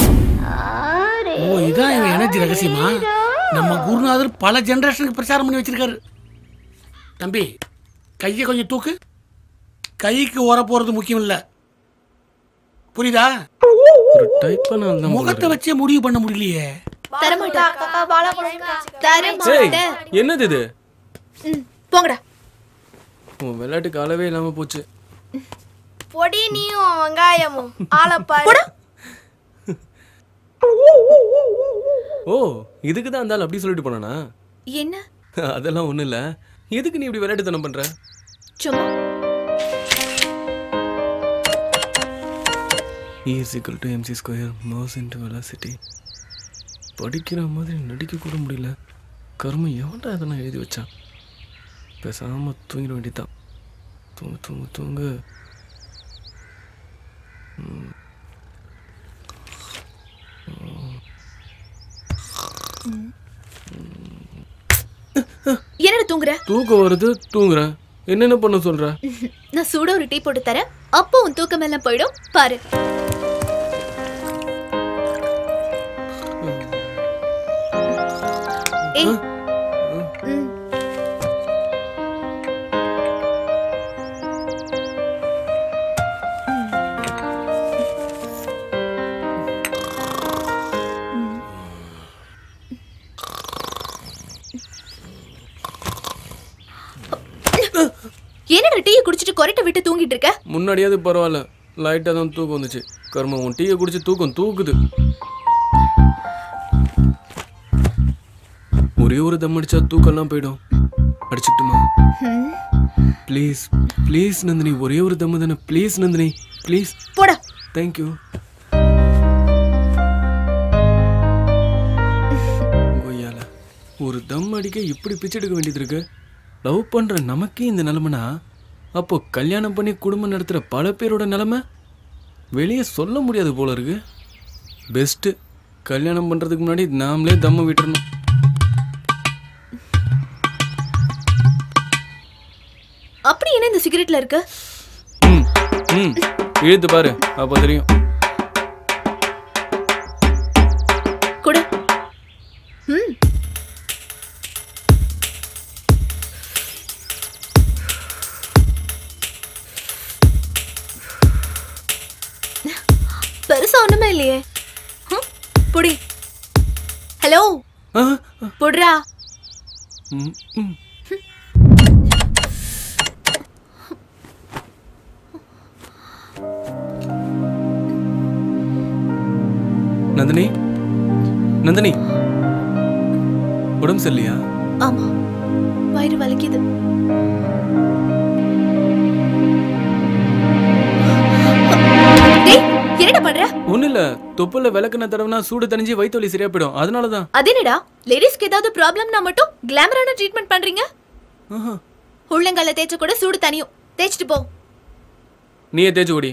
ஓ இதான் எங்க எனர்ஜி ரகசியமா நம்ம குருநாதர் பல ஜெனரேஷனுக்கு பிரச்சாரம் பண்ணி வச்சிருக்காரு தம்பி கையை கொஞ்சம் தூக்கு கைக்கு ஓர போறது முக்கியம் இல்ல புரியுதா ஒரு டைப் பண்ண தான் முகத்தை வச்சே முடிவு பண்ண முடியலையே தரமாட்டேன் அக்கா பாலா கொடுங்க ஏய் தரமாட்டேன் என்னது இது ம், போங்கடா உன் விளையாட்டுக்கு அளவே இல்லாம போச்சு பொடி நீயும் வெங்காயமும் ஆளப்பாரு ஓ இதுக்கு தான் அந்த ஆள் அப்படி சொல்லிட்டு போனானா என்ன அதெல்லாம் ஒண்ணும் இல்ல எதுக்கு நீ இப்படி விளையாட்டுத்தனம் பண்ற சும்மா E is equal to mc square mass into velocity படிக்கிற மாதிரி நடிக்க கூட முடியல கர்மம் எவன்டா இதெல்லாம் எழுதி வச்சான் பேசாம தூங்கிட வேண்டியதுதான் தூங்கு தூங்கு தூங்கு என்னடா தூங்குற தூக்கம் வருது தூங்குறேன் என்னென்ன பண்ண சொல்ற நான் சூட ஒரு டீ போட்டு தரேன் அப்போ உன் தூக்கம் எல்லாம் போயிடும் பாரு ஏய் ம். என்னடா டீயை குடிச்சிட்டு கொரட்டை விட்டு தூங்கிட்டு இருக்க முன்னாடியாவது பரவாயில்ல லைட்டாக தான் தூக்கம் வந்துச்சு கர்மம் உன் டீயை குடிச்சு தூக்கம் தூக்குது ஒரே ஒரு தம் அடிச்சா தூக்கம்லாம் போயிடும் அடிச்சுட்டுமா ம். ப்ளீஸ் ப்ளீஸ் நந்தினி ஒரே ஒரு தம்மு தானே ப்ளீஸ் நந்தினி ப்ளீஸ் போடா தேங்க்யூ கொய்யால ஒரு தம் அடிக்க இப்படி பிச்சை எடுக்க வேண்டியது இருக்கு லவ் பண்ற நமக்கே இந்த நிலைமைனா அப்போ கல்யாணம் பண்ணி குடும்பம் நடத்துற பல பேரோட நிலைமை வெளியே சொல்ல முடியாது போல இருக்கு பெஸ்ட்டு கல்யாணம் பண்றதுக்கு முன்னாடி நாமளே தம்ம விட்டுறணும் அப்படி என்ன இந்த சிகரெட்ல இருக்கு ம் இழுத்து பாரு அப்போ தெரியும் கொடு ம் பெருசா ஒண்ணுமே இல்லையே ஹம், புடி ஹலோ புடுறா ம், ம். நந்தினி நந்தினி உடம்பு சரியில்லையா ஆமா வயிறு வலிக்குது டேய் என்னடா பண்ற ஒன்றும் இல்லை தொப்புல விளக்குன தடவைனா சூடு தணிஞ்சு வயிற்று வலி சரியா போயிடும் அதனால தான் அது என்னடா லேடிஸ்க்கு ஏதாவது ப்ராப்ளம்னா மட்டும் கிளாமரான ட்ரீட்மெண்ட் பண்றீங்க உள்ளங்கால தேய்ச்ச கூட சூடு தனியும் தேய்ச்சிட்டு போ நீயே தேய்ச்சி ஓடி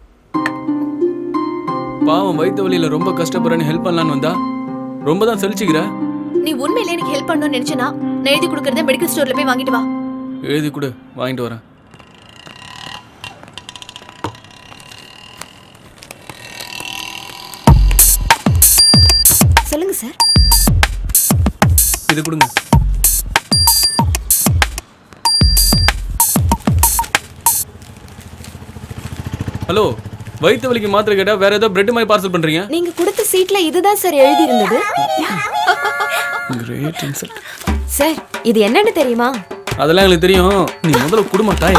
பாவம் வயிற்று வலியில ரொம்ப கஷ்டப்படுறேன்னு ஹெல்ப் பண்ணலான்னு வந்தா ரொம்ப தான் செலிச்சுக்கிற நீ உண்மையில எனக்கு ஹெல்ப் பண்ணணும்னு நினைச்சனா நான் எழுதி கொடுக்கறத மெடிக்கல் ஸ்டோர்ல போய் வாங்கிட்டு வா எழுதி கொடு வாங்கிட்டு வரேன் சொல்லுங்க சார் இது கொடுங்க ஹலோ வயிற்று வலிக்கு மாத்திரை கேட்டா வேற ஏதோ பிரெட் மாதிரி பார்சல் பண்றீங்க நீங்க கொடுத்த சீட்ல இதுதான் சார் எழுதி இருந்தது கிரேட் இன்சல்ட் சார் இது என்னன்னு தெரியுமா அதெல்லாம் எங்களுக்கு தெரியும் நீ முதல்ல குடும்ப தாய்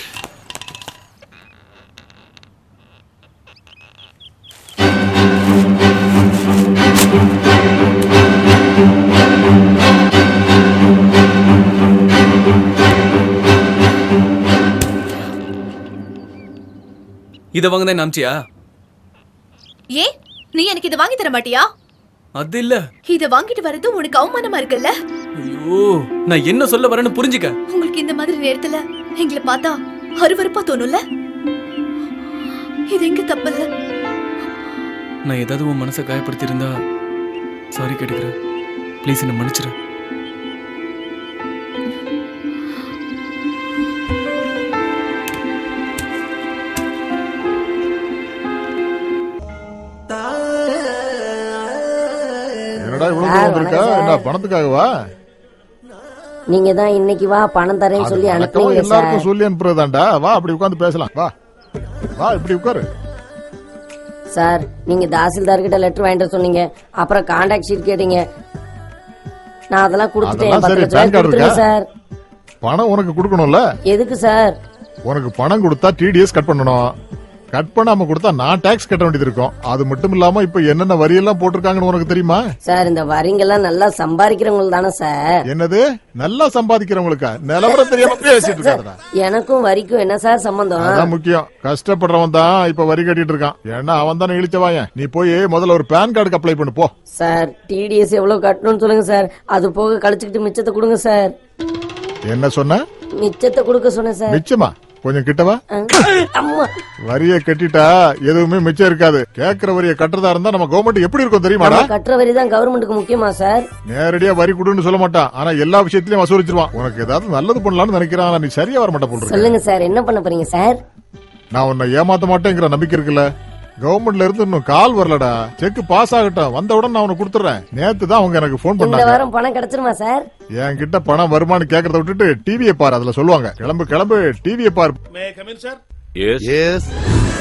இதை வாங்க தான் நாமிச்சியா ஏன் நீ எனக்கு இதை வாங்கி தர மாட்டியா அது இல்ல இதை வாங்கிட்டு வர்றது உனக்கு அவமானமா இருக்குல்ல ஐயோ நான் என்ன சொல்ல வரேன்னு புரிஞ்சுக்க உங்களுக்கு இந்த மாதிரி நேரத்துல எங்களை பார்த்தா அருவருப்பா தோணும்ல இது எங்க தப்பில்ல நான் ஏதாவது உன் மனசை காயப்படுத்தியிருந்தா சாரி கேட்டுக்கிறேன் ப்ளீஸ் என்னை மன்னிச்சிரு என்னடா இவ்வளவு தூரம் வந்திருக்கா என்ன பணத்துக்காகவா நீங்க தான் இன்னைக்கு வா பணம் தரேன்னு சொல்லி அது அனுப்புனீங்க வழக்கமா சார் எல்லாருக்கும் சொல்லி அனுப்புறதாண்டா வா அப்படி உட்கார்ந்து பேசலாம் வா வா இப்படி உட்காரு சார் நீங்க தாசில்தார் கிட்ட லெட்டர் வாங்கிட்டு வர சொன்னீங்க அப்புறம் கான்டாக்ட் ஷீட் கேட்டீங்க நான் அதெல்லாம் கொடுத்துட்டேன் அதெல்லாம் பத்து சரி, லட்ச ரூபாய் PAN card கொடுத்துருங்க இருக்கா? சார் பணம் உனக்கு கொடுக்கணும்ல எதுக்கு சார் உனக்கு பணம் கொடுத்தா டிடிஎஸ் கட் பண்ணணும் கட் பண்ணாம கொடுத்தா நான் டாக்ஸ் கட்ட வேண்டியது இருக்கும் அது மட்டும் இல்லாம இப்ப என்னென்ன வரி எல்லாம் போட்டிருக்காங்கன்னு உனக்கு தெரியுமா சார் இந்த வரிங்கெல்லாம் நல்லா சம்பாதிக்கிறவங்க தானே சார் என்னது நல்லா சம்பாதிக்கிறவங்களுக்கா நிலவரம் தெரியாம பேசிட்டு இருக்காதடா எனக்கும் வரிக்கும் என்ன சார் சம்பந்தம் அதான் முக்கியம் கஷ்டப்படுறவன் தான் இப்ப வரி கட்டிட்டு இருக்கான் ஏன்னா அவன் தானே இழிச்சவாயன் நீ போய் முதல்ல ஒரு பேன் கார்டுக்கு அப்ளை பண்ணு போ சார் டிடிஎஸ் எவ்வளவு கட்டணும்னு சொல்லுங்க சார் அது போக கழிச்சுக்கிட்டு மிச்சத்தை கொடுங்க சார் என்ன சொன்ன மிச்சத்தை கொடுக்க சொன்னேன் சார் மிச்சமா கொஞ்சம் கிட்டவா அம்மா வரிய கட்டிட்டா எதுவுமே மிச்சம் இருக்காது கேக்குற வரிய கட்டுறதா இருந்தா நம்ம கவர்மெண்ட் எப்படி இருக்கும் தெரியுமாடா நம்ம கட்டுற வரி தான் கவர்மெண்ட்டுக்கு முக்கியமா சார் நேரடியா வரி கொடுன்னு சொல்ல மாட்டான் ஆனா எல்லா விஷயத்திலயும் வசூலிச்சிருவான் உனக்கு ஏதாவது நல்லது பண்ணலாம்னு நினைக்கிறான் ஆனா நீ சரியா வர மாட்டா போல் இருக்கு. சொல்லுங்க சார் என்ன பண்ண போறீங்க சார் நான் உன்னை ஏமாத்த மாட்டேங்கிற நம்பிக்கை இருக்குல்ல கவர்மெண்ட்ல இருந்து இன்னும் கால் வரலடா செக் பாஸ் ஆகட்டும் வந்த உடனே நான் உனக்கு கொடுத்துறேன் நேத்து தான் அவங்க எனக்கு ஃபோன் இந்த பண்ணாங்க வாரம் பணம் கிடைச்சிருமா சார் என்கிட்ட பணம் வருமானு கேக்குறத விட்டுட்டு டிவியை பாரு அதுல சொல்லுவாங்க கிளம்பு கிளம்பு டிவியை பாரு may come in sir yes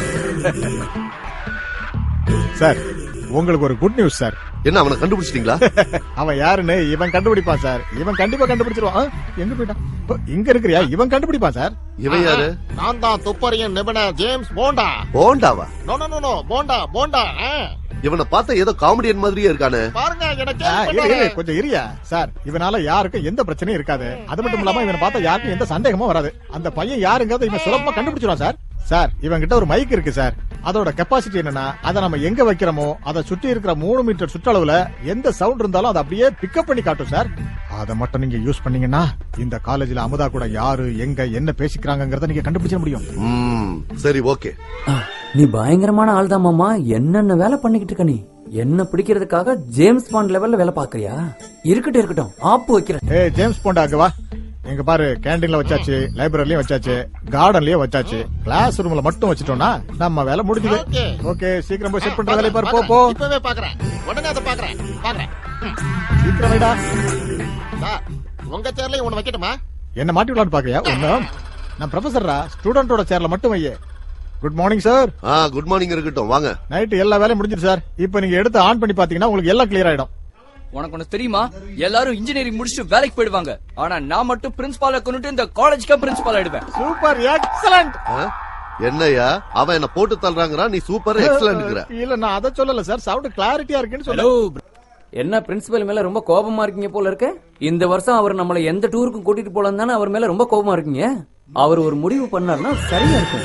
sir உங்களுக்கு ஒரு குட் நியூஸ் சார் என்ன அவனை கண்டுபிடிச்சிட்டீங்களா அவன் யாருன்னு இவன் கண்டுபிடிப்பான் சார் இவன் கண்டிப்பா கண்டுபிடிச்சிருவான் ஆ, எங்க போயிட்டான் இப்போ இங்க இருக்கிறியா இவன் கண்டுபிடிப்பான் சார் இவன் யாரு? நான் தான் துப்பறியும் நிபுணர் ஜேம்ஸ் போண்டா போண்டாவா no no no no Bonda Bonda ஆ. இவனை பார்த்தா ஏதோ காமெடியன் மாதிரியே இருக்கானே பாருங்க எனக்கு இரு, இரு, கொஞ்சம் இரியா சார் இவனால யாருக்கும் எந்த பிரச்சனையும் இருக்காது அது மட்டும் இல்லாம இவனை பார்த்தா யாருக்கும் எந்த சந்தேகமும் வராது அந்த பையன் யாருங்கிறத இவன் சுலபமா கண்டுபிடிச்சிருவான் சார் சார் இவன் கிட்ட ஒரு மைக் இருக்கு சார் அதோட கெப்பாசிட்டி என்னன்னா அதை நம்ம எங்க வைக்கிறோமோ அதை சுற்றி இருக்கிற மூணு மீட்டர் சுற்றளவுல எந்த சவுண்ட் இருந்தாலும் அதை அப்படியே பிக்கப் பண்ணி காட்டும் சார் அதை மட்டும் நீங்க யூஸ் பண்ணீங்கன்னா இந்த காலேஜ்ல அமுதா கூட யாரு எங்க என்ன பேசிக்கிறாங்கங்கறத நீங்க கண்டுபிடிச்ச முடியும் ம், சரி ஓகே நீ பயங்கரமான ஆள் தான் மாமா என்னென்ன வேலை பண்ணிக்கிட்டு இருக்க நீ என்ன பிடிக்கிறதுக்காக ஜேம்ஸ் பாண்ட் லெவல்ல வேலை பாக்குறியா இருக்கட்டும் இருக்கட்டும் ஆப்பு வைக்கிறேன் ஏய் ஜேம்ஸ் போண்டா அங்க வா எங்க பாரு கேண்டீன்ல வச்சாச்சு லைப்ரரிலயும் வச்சாச்சு கார்டன்லயும் வச்சாச்சு கிளாஸ் ரூம்ல மட்டும் வச்சிட்டோம்னா நம்ம வேலை முடிஞ்சது ஓகே சீக்கிரம் போய் செட் பண்ற வேலையை பாரு போ போ இப்பவே பாக்குறேன் உடனே அதை பாக்குறேன் பாக்குறேன் சீக்கிரம் வைடா சார் உங்க சேர்லயும் ஒண்ணு வைக்கட்டுமா என்ன மாட்டி விடலான்னு பாக்கறியா ஒண்ணும் நான் ப்ரொஃபசர்ரா ஸ்டூடெண்டோட சேர்ல மட்டும் வையே குட் மார்னிங் சார் ஆ குட் மார்னிங் இருக்கட்டும் வாங்க நைட்டு எல்லா வேலையும் முடிஞ்சிட்டு சார் இப்போ நீங்க எடுத்து ஆன் பண்ணி பாத்தீங்கன்னா உங்களுக்கு எல்லாம் கிளியர் ஆயிடும் உனக்கு ஒண்ணு தெரியுமா எல்லாரும் இன்ஜினியரிங் முடிச்சுட்டு வேலைக்கு போயிடுவாங்க ஆனா நான் மட்டும் பிரின்சிபால கொண்டுட்டு இந்த காலேஜ்க்கு பிரின்சிபால் ஆயிடுவேன் சூப்பர் எக்ஸலண்ட் ஆ? என்னய்யா அவன் என்ன போட்டு தள்ளுறாங்கிறான் நீ சூப்பர் எக்ஸலன்ட்ங்கிற இல்ல நான் அதை சொல்லல சார் சவுண்ட் கிளாரிட்டியா இருக்குன்னு ஹலோ சொல்ல என்ன பிரின்சிபல் மேல ரொம்ப கோபமா இருக்கீங்க போல இருக்கு இந்த வருஷம் அவர் நம்மள எந்த டூருக்கும் கூட்டிட்டு போலாம் தானே அவர் மேல ரொம்ப கோபமா இருக்கீங்க அவர் ஒரு முடிவு பண்ணாருன்னா சரியா இருக்கும்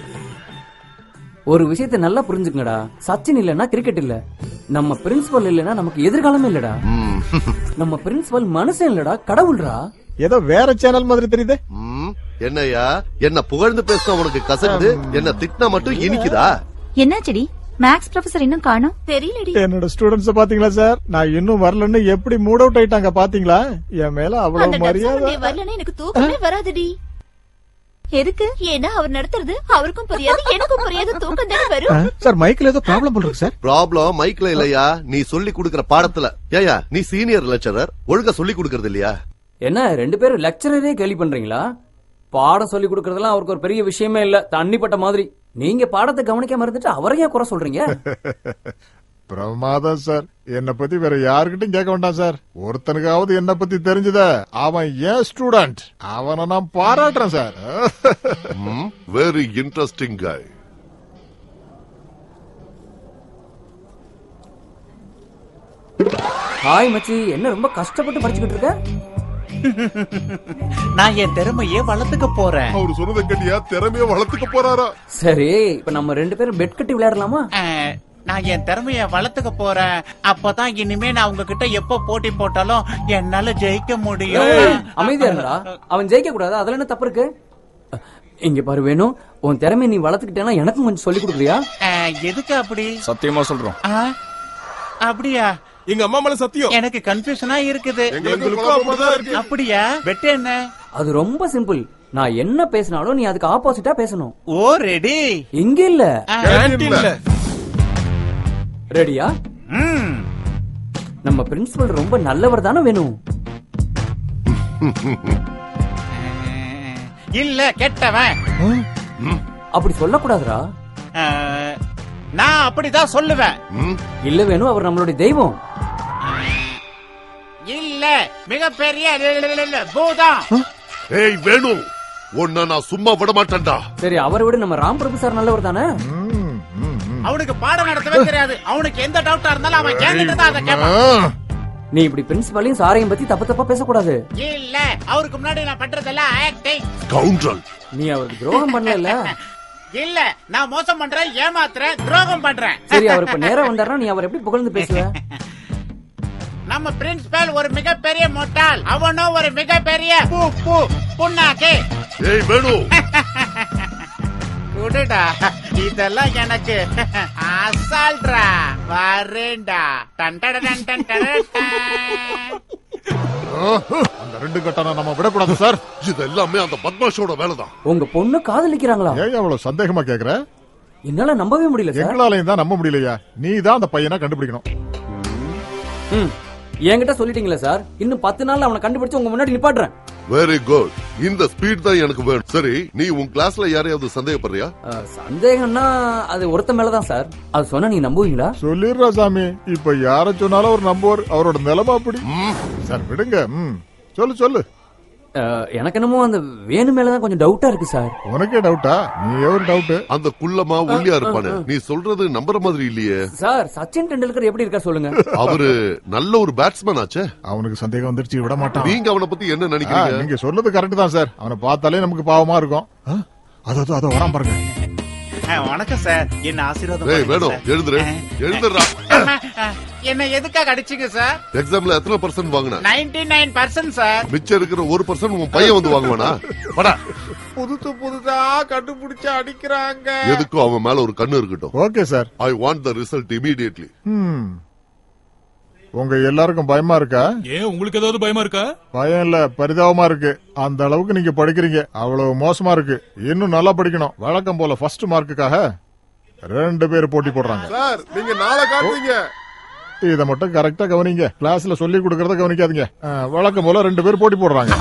ஒரு விஷயத்தை நல்லா புரிஞ்சுக்கங்கடா சச்சின் இல்லனா கிரிக்கெட் இல்ல நம்ம பிரின்சிபல் இல்லனா நமக்கு எதிர்காலமே இல்லடா நம்ம பிரின்சிபல் மனுஷன் இல்லடா கடவுள்டா ஏதோ வேற சேனல் மாதிரி தெரியுது ம், என்னய்யா என்ன புகழ்ந்து பேசினா உனக்கு கசக்குது என்ன திட்டினா மட்டும் இனிக்குதா என்னாச்சடி மேக்ஸ் ப்ரொஃபசர் இன்னும் காணோம் தெரியலடி என்னோட ஸ்டூடெண்ட்ஸ் பாத்தீங்களா சார் நான் இன்னும் வரலன்னு எப்படி மூட் அவுட் ஆயிட்டாங்க பாத்தீங்களா என் மேல அந்த அவ்வளவு மரியாதை டப்சாமண்டி வரலன்னா எனக்கு தூக்கமே வராதுடி எதுக்கு ஏன்னா அவர் நடத்துறது அவருக்கும் புரியாது எனக்கும் புரியாது தூக்கம் தானே வரும் சார் மைக்ல ஏதோ ப்ராப்ளம் போல இருக்கு சார் ப்ராப்ளம் மைக்ல இல்லையா நீ சொல்லி கொடுக்கிற பாடத்துல ஏயா நீ சீனியர் லெக்சரர் ஒழுங்கா சொல்லி கொடுக்கறது இல்லையா என்ன ரெண்டு பேரும் லெக்சரரே கேள்வி பண்றீங்களா பாடம் சொல்லி கொடுக்கறதெல்லாம் அவருக்கு ஒரு பெரிய விஷயமே இல்ல தண்ணிப்பட்ட மாதிரி நீங்க பாடத்தை கவனிக்காம இருந்துட்டு அவரையே குறை சொல்றீங்க பிரமாதம் சார் என்ன பத்தி வேற யாருக்கிட்டையும் கேட்க வேண்டாம் சார் ஒருத்தனுக்காவது என்ன பத்தி தெரிஞ்சத அவன் ஏன் ஸ்டூடெண்ட் அவனை நான் பாராட்டுறேன் sir very interesting guy hi மச்சி என்ன ரொம்ப கஷ்டப்பட்டு படிச்சுக்கிட்டு இருக்க நான் என் திறமையை வளர்த்துக்க போறேன் அவரு சொன்னதை கேட்டியா திறமைய வளர்த்துக்க போறாரா சரி இப்ப நம்ம ரெண்டு பேரும் பெட் கட்டி விளையாடலாமா அஹ், நான் என் திறமைய வளர்த்துக்க போறேன் அப்பதான் இனிமே நான் உங்ககிட்ட எப்ப போட்டி போட்டாலும் என்னால ஜெயிக்க முடியும் ஏய், அமைதியா இருங்கடா அவன் ஜெயிக்க கூடாது அதுல என்ன தப்பு இருக்கு இங்க பாரு வேணும் உன் திறமையை நீ வளர்த்துக்கிட்டேன்னா எனக்கும் கொஞ்சம் சொல்லி கொடுக்குறியா அஹ், எதுக்கு அப்படி சத்தியமா சொல்றோம் ஆ? அப்படியா எங்க அம்மா மேல சத்தியம் எனக்கு கன்ஃபியூஷனா இருக்குது எங்களுக்கும் அப்படிதான் இருக்கு. அப்படியா வெட்டு என்ன அது ரொம்ப சிம்பிள் நான் என்ன பேசினாலும் நீ அதுக்கு ஆப்போசிட்டா பேசணும் ஓ ரெடி இங்க இல்ல கேண்டீன்ல. ரெடியா நம்ம பிரின்சிபல் ரொம்ப நல்லவர் தானே வேணும் இல்ல கெட்டவன் அப்படி சொல்லக்கூடாதுடா அஹ், நான் அப்படிதான் சொல்லுவேன் இல்ல வேணும் அவர் நம்மளுடைய தெய்வம் இல்ல மிகப்பெரிய பூதம் ஏய் வேணு உன்னை நான் சும்மா விட மாட்டேன்டா சரி அவரை விட நம்ம ராம் பிரபு சார் நல்லவர் தானே அவனுக்கு பாடம் நடத்தவே தெரியாது அவனுக்கு எந்த டவுட்டா இருந்தாலும் அவன் என்கிட்ட தான் அதை கேட்பான் நீ இப்படி பிரின்சிபாலையும் சாரையும் பத்தி தப்பு தப்பா பேசக்கூடாது இல்ல அவருக்கு முன்னாடி நான் பண்றதெல்லாம் ஆக்டிங் கவுண்டல் நீ அவருக்கு துரோகம் பண்ணல இல்ல நான் மோசம் பண்றேன் ஏமாத்துறேன் துரோகம் பண்றேன் சரி அவர் இப்ப நேரா வந்தாருன்னா நீ அவர் எப்படி புகழ்ந்து பேசுவ நம்ம பிரின்சிபல் ஒரு மிகப்பெரிய முட்டாள் அவனோ ஒரு மிகப்பெரிய பூ பூ புண்ணாக்கு ஏய் வேணு குடுடா இதெல்லாம் எனக்கு அசால்ட்ரா வரேன்டா டன் டன் டன் டன் டன் டன். அந்த ரெண்டு கட்டணம் நம்ம விடக்கூடாது சார் இது எல்லாமே அந்த பத்மாஷோட வேலைதான் உங்க பொண்ணு காதலிக்கிறாங்களா ஏன் அவ்வளவு சந்தேகமா கேக்குற என்னால நம்பவே முடியல சார் எங்களாலையும் தான் நம்ப முடியலையா நீ தான் அந்த பையனை கண்டுபிடிக்கணும் ம் என்கிட்ட சொல்லிட்டீங்களா சார் இன்னும் பத்து நாள்ல அவனை கண்டுபிடிச்சு உங்க முன்னாடி நிப்பாட்டுறேன் வெரி குட் இந்த ஸ்பீட் தான் எனக்கு வேணும் சரி நீ உன் கிளாஸ்ல யாரையாவது சந்தேகப்படுறியா அஹ், சந்தேகம்னா அது ஒருத்த மேலதான் சார் அது சொன்னா நீங்க நம்புவீங்களா சொல்லிடுறா சாமி இப்ப யார சொன்னாலும் அவர் நம்புவார் அவரோட நிலைமை அப்படி சார் விடுங்க ம் சொல்லு சொல்லு அஹ், எனக்கு என்னமோ அந்த வேணு மேலதான் கொஞ்சம் டவுட்டா இருக்கு சார் உனக்கே டவுட்டா நீ எவரு டவுட் அந்த குள்ளமா ஒல்லியா இருப்பானு நீ சொல்றது நம்புற மாதிரி இல்லையே சார் சச்சின் டெண்டுல்கர் எப்படி இருக்கா சொல்லுங்க அவரு நல்ல ஒரு பேட்ஸ்மேன் ஆச்சே அவனுக்கு சந்தேகம் வந்துருச்சு விட மாட்டான் நீங்க அவனை பத்தி என்ன ஆ, நினைக்கிறீங்க நீங்க சொல்றது கரெக்ட் தான் சார் அவனை பார்த்தாலே நமக்கு பாவமா இருக்கும் ஆ, அதோ அதோ, அதோ வரான் பாருங்க ஆ, வணக்கம் சார் என்ன ஆசீர்வாதம் ஏய் பண்ணுங்க வேணும் சார். எழுந்துரு எழுந்துடுறா அம்மா, ஆ, என்ன எதுக்காக அடிச்சீங்க சார் எக்ஸாம்ல எத்தனை பர்சன்ட் வாங்கின நைன்டி நைன் பர்சன்ட் சார் மிச்சம் இருக்கிற ஒரு பர்சன்ட் உன் பையன் வந்து வாங்குவானா படா புதுசு புதுசா கண்டுபிடிச்சு அடிக்கிறாங்க எதுக்கும் அவன் மேல ஒரு கண்ணு இருக்கட்டும் okay sir I want the result immediately hmm உங்க எல்லாருக்கும் பயமா இருக்கா ஏன் உங்களுக்கு ஏதாவது பயமா இருக்கா பயம் இல்ல பரிதாபமா இருக்கு அந்த அளவுக்கு நீங்க படிக்கிறீங்க அவ்வளவு மோசமா இருக்கு இன்னும் நல்லா படிக்கணும் வழக்கம் போல ஃபர்ஸ்ட் மார்க்குக்காக ரெண்டு பேர் போட்டி போடுறாங்க சார் நீங்க நாளை காட்டுறீங்க இத மட்டும் கரெக்டா கவனிங்க கிளாஸ்ல சொல்லி கொடுக்கறத கவனிக்காதீங்க ஆ, வழக்கம் போல ரெண்டு பேர் போட்டி போடுறாங்க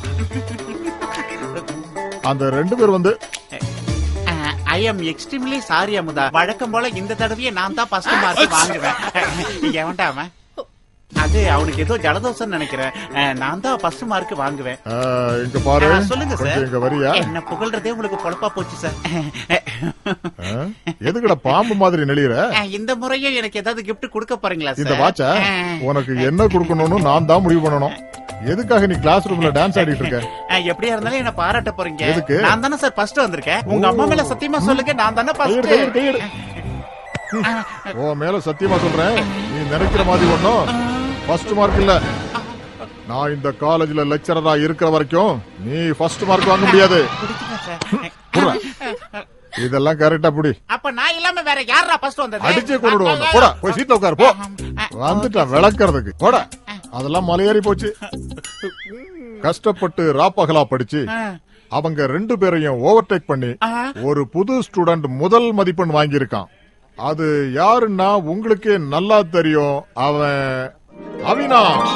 அந்த ரெண்டு பேர் வந்து I am extremely sorry Amudha வழக்கம் போல இந்த தடவையே நான் தான் ஃபர்ஸ்ட் மார்க் வாங்குவேன் எவன்டா அவன் அது அவனுக்கு ஏதோ ஜலதோஷம் நினைக்கிறேன் அஹ், நான் தான் ஃபர்ஸ்ட் மார்க் வாங்குவேன் ஆ, இங்க பாரு ஆ, சொல்லுங்க கொஞ்சம் சார் இங்க வரியா என்ன புகழ்றதே உங்களுக்கு பொழப்பா போச்சு சார் ஆ? எதுக்குடா பாம்பு மாதிரி நெளியுற அஹ், இந்த முறையும் எனக்கு ஏதாவது gift கொடுக்க போறீங்களா இந்த சார் வாட்ச உனக்கு என்ன கொடுக்கணும்னு நான் தான் முடிவு பண்ணணும் எதுக்காக நீ கிளாஸ் ரூம்ல டான்ஸ் ஆடிட்டு இருக்க அஹ், எப்படியா இருந்தாலும் என்ன பாராட்ட போறீங்க எதுக்கு? நான் தானே சார் ஃபர்ஸ்ட் வந்திருக்கேன் உங்க அம்மா மேல சத்தியமா சொல்லுங்க நான் தானே கையெடு, கையெடு, கையெடு. ஃபர்ஸ்ட் உன் மேல சத்தியமா சொல்றேன் நீ நினைக்கிற மாதிரி ஒண்ணும் ஃபர்ஸ்ட் மார்க் இல்ல நான் இந்த காலேஜ்ல லெக்சரரா இருக்கிற வரைக்கும் நீ ஃபர்ஸ்ட் மார்க் வாங்க முடியாது புர்றா. இதெல்லாம் கரெக்டா புடி அப்ப நான் இல்லாம வேற யாரா ஃபர்ஸ்ட் வந்தது அடிச்சே கொண்டு வந்து போடா போய் சீட்ல உட்காரு போ வந்துட்டான் விளக்கறதுக்கு போடா அதெல்லாம் மலையேறி போச்சு கஷ்டப்பட்டு ராப்பகலா படிச்சு அவங்க ரெண்டு பேரையும் ஓவர்டேக் பண்ணி ஒரு புது ஸ்டூடெண்ட் முதல் மதிப்பெண் வாங்கியிருக்கான் அது யாருன்னா உங்களுக்கே நல்லா தெரியும் அவன் அவினாஷ்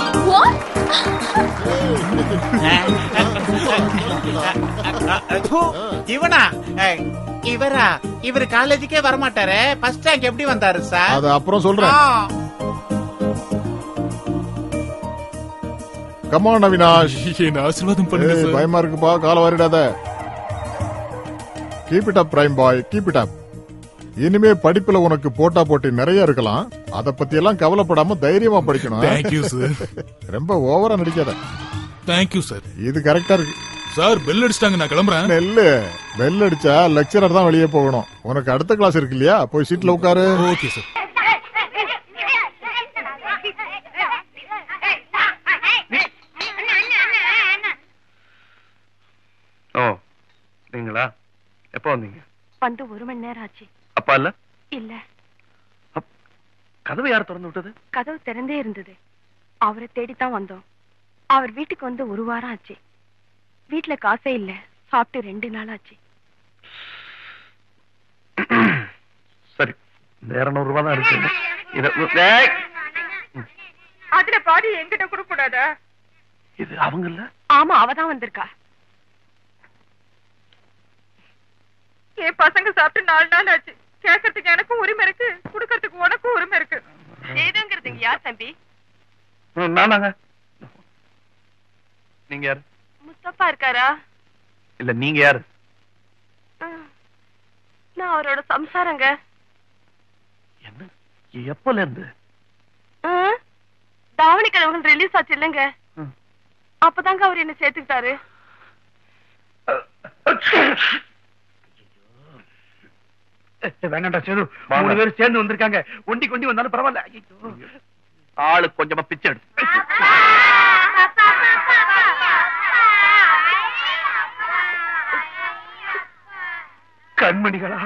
தூ, இவனா ஏய், இவரா இவர் காலேஜுக்கே வரமாட்டாரு ஃபர்ஸ்ட் ரேங்க் எப்படி வந்தாரு சார் அத அப்புறம் சொல்றேன் ஆ. கமான் அவினாஷ் என்ன ஆசீர்வாதம் பண்ணுங்க ஏய், சார் பயமா இருக்குப்பா கால வாரிடாத keep it up prime boy keep it up இனிமே படிப்புல உனக்கு போட்டா போட்டி நிறைய இருக்கலாம் அத பத்தி எல்லாம் கவலைப்படாம தைரியமா படிக்கணும் Thank you, sir. ரொம்ப ஓவரா நடிக்காத தேங்க்யூ சார் இது கரெக்டா இருக்கு சார் பெல் அடிச்சிட்டாங்க நான் கிளம்புறேன் நெல்லு பெல் அடிச்சா லெக்சரர் தான் வெளியே போகணும் உனக்கு அடுத்த கிளாஸ் இருக்கு இல்லையா போய் சீட்ல உட்காரு ஓகே சார் ஓ நீங்களா எப்போ வந்தீங்க வந்து ஒரு மணி நேரம் ஆச்சு அப்பா இல்ல இல்ல கதவை யார் திறந்து விட்டது கதவு திறந்தே இருந்தது அவரை தேடித்தான் வந்தோம் அவர் வீட்டுக்கு வந்து ஒரு வாரம் ஆச்சு வீட்ல காசே இல்ல சாப்பிட்டு ரெண்டு நாள் ஆச்சு சரி இந்த இருநூறு ரூபாய் தான் இருக்கு இத ஏய், அதுல பாதி என்கிட்ட கொடுக்க கூடாதா இது அவங்க இல்ல ஆமா அவதான் வந்திருக்கா என் பசங்க சாப்பிட்டு நாலு நாள் ஆச்சு கேட்கறதுக்கு எனக்கும் உரிமை இருக்கு குடுக்கறதுக்கு உனக்கும் உரிமை இருக்கு ஏதுங்கிறதுங்க யார் தம்பி ம், நானாங்க நீங்க யாரு முஸ்தபா இருக்காரா இல்ல நீங்க யாரு ஆ, நான் அவரோட சம்சாரங்க எப்பல இருந்து ஆ, தாவணி கதவுகள் ரிலீஸ் ஆச்சு இல்லைங்க அப்பதாங்க அவர் என்ன சேர்த்துக்கிட்டாரு வேண்டாம்டா சேது மூணு பேரும் சேர்ந்து வந்திருக்காங்க ஒண்டி கொண்டி வந்தாலும் பரவாயில்ல ஐயோ. ஆளு கொஞ்சமா பிச்சை எடு கண்மணிகளா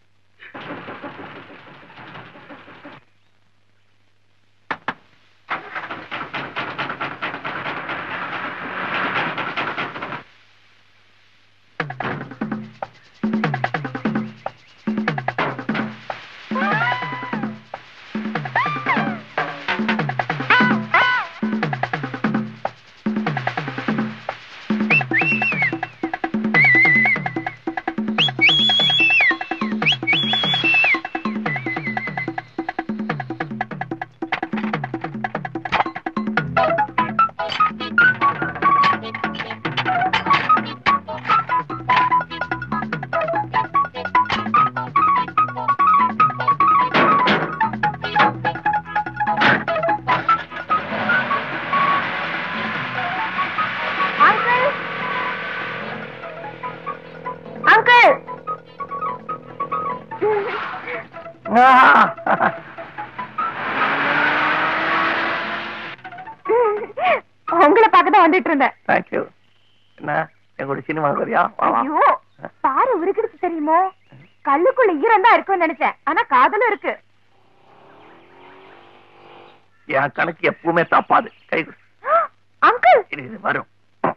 அங்கிள் உங்களை பார்க்க தான் வந்துட்டு இருந்தேன் தேங்க்யூ என்ன எங்களோட சினிமா வரியா வா வா ஐயோ பாரு உருகிடுச்சு தெரியுமோ கல்லுக்குள்ள ஈரம் தான் இருக்கும்னு நினைச்சேன் ஆனா காதலும் இருக்கு என் கணக்கு எப்பவுமே தப்பாது கை கொடு. அங்கிள் இது இது வரும்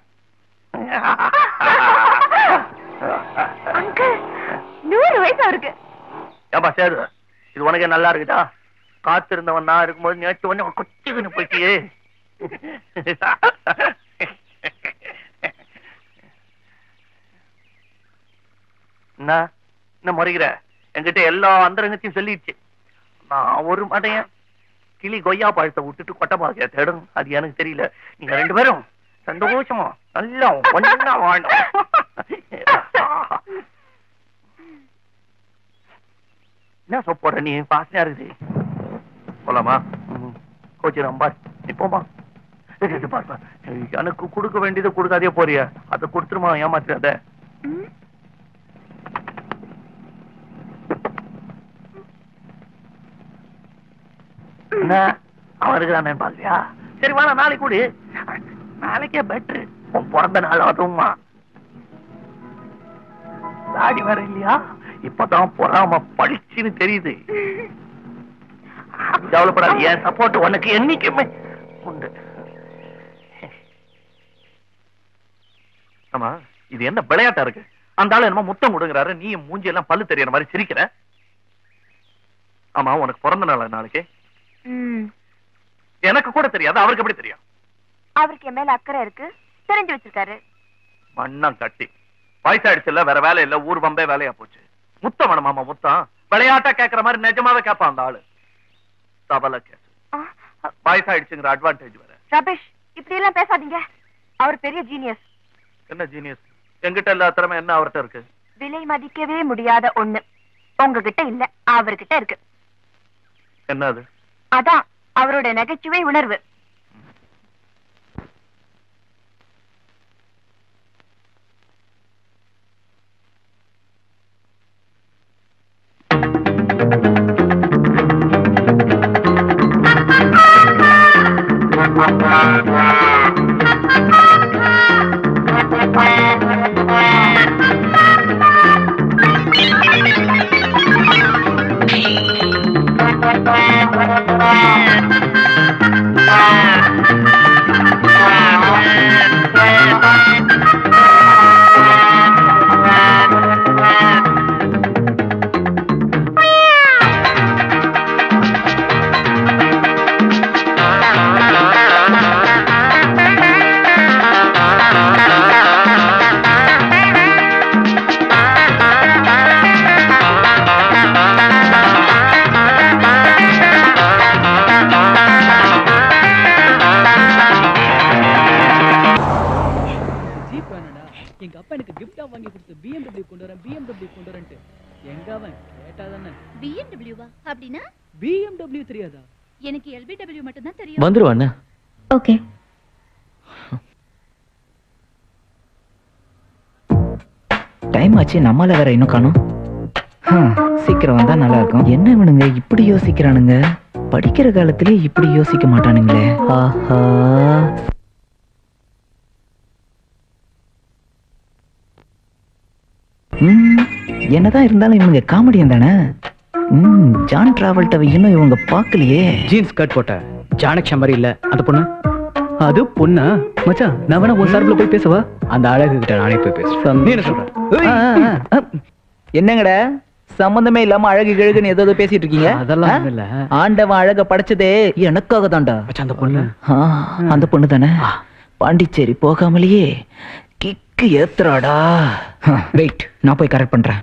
அங்கிள் நூறு வயசு அவருக்கு ஏப்பா சேரு இது உனக்கே நல்லா இருக்குதா காத்திருந்தவன் நான் இருக்கும்போது நேற்று வந்து கொச்சுக்குன்னு போயிட்டியே என்ன என்ன முறைகிற என்கிட்ட எல்லா அந்தரங்கத்தையும் சொல்லிடுச்சு நான் ஒரு மடையன் கிளி கொய்யா பழத்தை விட்டுட்டு கொட்டை பாக்கிய தேடும் அது எனக்கு தெரியல நீங்க ரெண்டு பேரும் சந்தோஷமா நல்லா ஒன்னா வாழும் என்ன சோப் போடுற நீ வாசனையா இருக்குது போலாமா கோச்சு ரொம்ப நீ போமா ஏய், இது பாரு, பாரு. எனக்கு கொடுக்க வேண்டியதை கொடுக்காதே போறிய அதை கொடுத்துருமா ஏமாத்திராத என்ன அவன் இருக்கிறானே பாக்குறியா சரி வா நான் நாளைக்கு கொடு நாளைக்கே பெட்ரு உன் பிறந்த நாள் அதுவுமா தாடி வேற இல்லையா இப்பதான் பொறாம பளிச்சுன்னு தெரியுது கவலைப்படாது என் சப்போர்ட் உனக்கு என்னைக்குமே உண்டு ஆமா இது என்ன விளையாட்டா இருக்கு அந்த ஆளு என்னமோ முத்தம் கொடுக்குறாரு நீ மூஞ்சி எல்லாம் பல்லு தெரியற மாதிரி சிரிக்கிற ஆமா உனக்கு பிறந்த நாள் நாளைக்கு எனக்கு கூட தெரியாது அவருக்கு எப்படி தெரியும் அவருக்கு என் மேல அக்கறை இருக்கு தெரிஞ்சு வச்சிருக்காரு மண்ணம் கட்டி வயசாயிடுச்சுல்ல வேற வேலை இல்ல ஊர் வம்பே வேலையா போச்சு முத்தம் வேணுமாமா முத்தம் விளையாட்டா கேக்குற மாதிரி நிஜமாவே கேட்பான் அந்த ஆளு தபல கேஸ் வயசாயிடுச்சுங்கிற அட்வான்டேஜ் வேற ரபேஷ் இப்படி எல்லாம் பேசாதீங்க அவர் பெரிய ஜீனியஸ் என்ன ஜீனியஸ் எங்கிட்ட எல்லா திறமை என்ன அவர்கிட்ட இருக்கு விலை மதிக்கவே முடியாத ஒண்ணு உங்ககிட்ட இல்ல அவர்கிட்ட இருக்கு என்ன அது அதான் அவரோட நகைச்சுவை உணர்வு ஜீப் வேணும்டா எங்க அப்பா எனக்கு கிஃப்டா வாங்கி கொடுத்து BMW கொண்டு வரேன் BMW கொண்டு வரேன்ட்டு எங்க அவன் கேட்டாதானே பிஎம்டபிள்யூவா அப்படின்னா BMW தெரியாதா எனக்கு எல்பிடபிள்யூ மட்டும் தான் தெரியும் வந்துருவாண்ணா ஓகே டைம் ஆச்சு நம்மால வேற இன்னும் காணும் சீக்கிரம் வந்தா நல்லா இருக்கும் என்ன இவனுங்க இப்படி யோசிக்கிறானுங்க படிக்கிற காலத்திலே இப்படி யோசிக்க மாட்டானுங்களே ஆஹா ம் என்னதான் இருந்தாலும் இவங்க காமெடியன் தானே ம் ஜான் டிராவல்ட்ட இன்னும் இவங்க பார்க்கலையே ஜீன்ஸ் ஸ்கர்ட் போட்ட ஜானக்ஷா மாதிரி இல்ல அந்த பொண்ணு அது பொண்ணா மச்சான் நான் வேணா உன் சார்பில் போய் பேசவா அந்த அழகு கிட்ட நானே போய் பேசுறேன் நீ என்ன சொல்ற ஆ, ஆ, ஆ. என்னங்கடா சம்பந்தமே இல்லாம அழகு கிழகுன்னு ஏதோ ஏதோ பேசிட்டு இருக்கீங்க அதெல்லாம் ஆ? ஒண்ணும் இல்ல. ஆண்டவன் அழக படைச்சதே எனக்காக தான்டா அந்த பொண்ணு அந்த பொண்ணு தானே பாண்டிச்சேரி போகாமலேயே கிக்கு ஏத்துறாடா வெயிட் நான் போய் கரெக்ட் பண்றேன்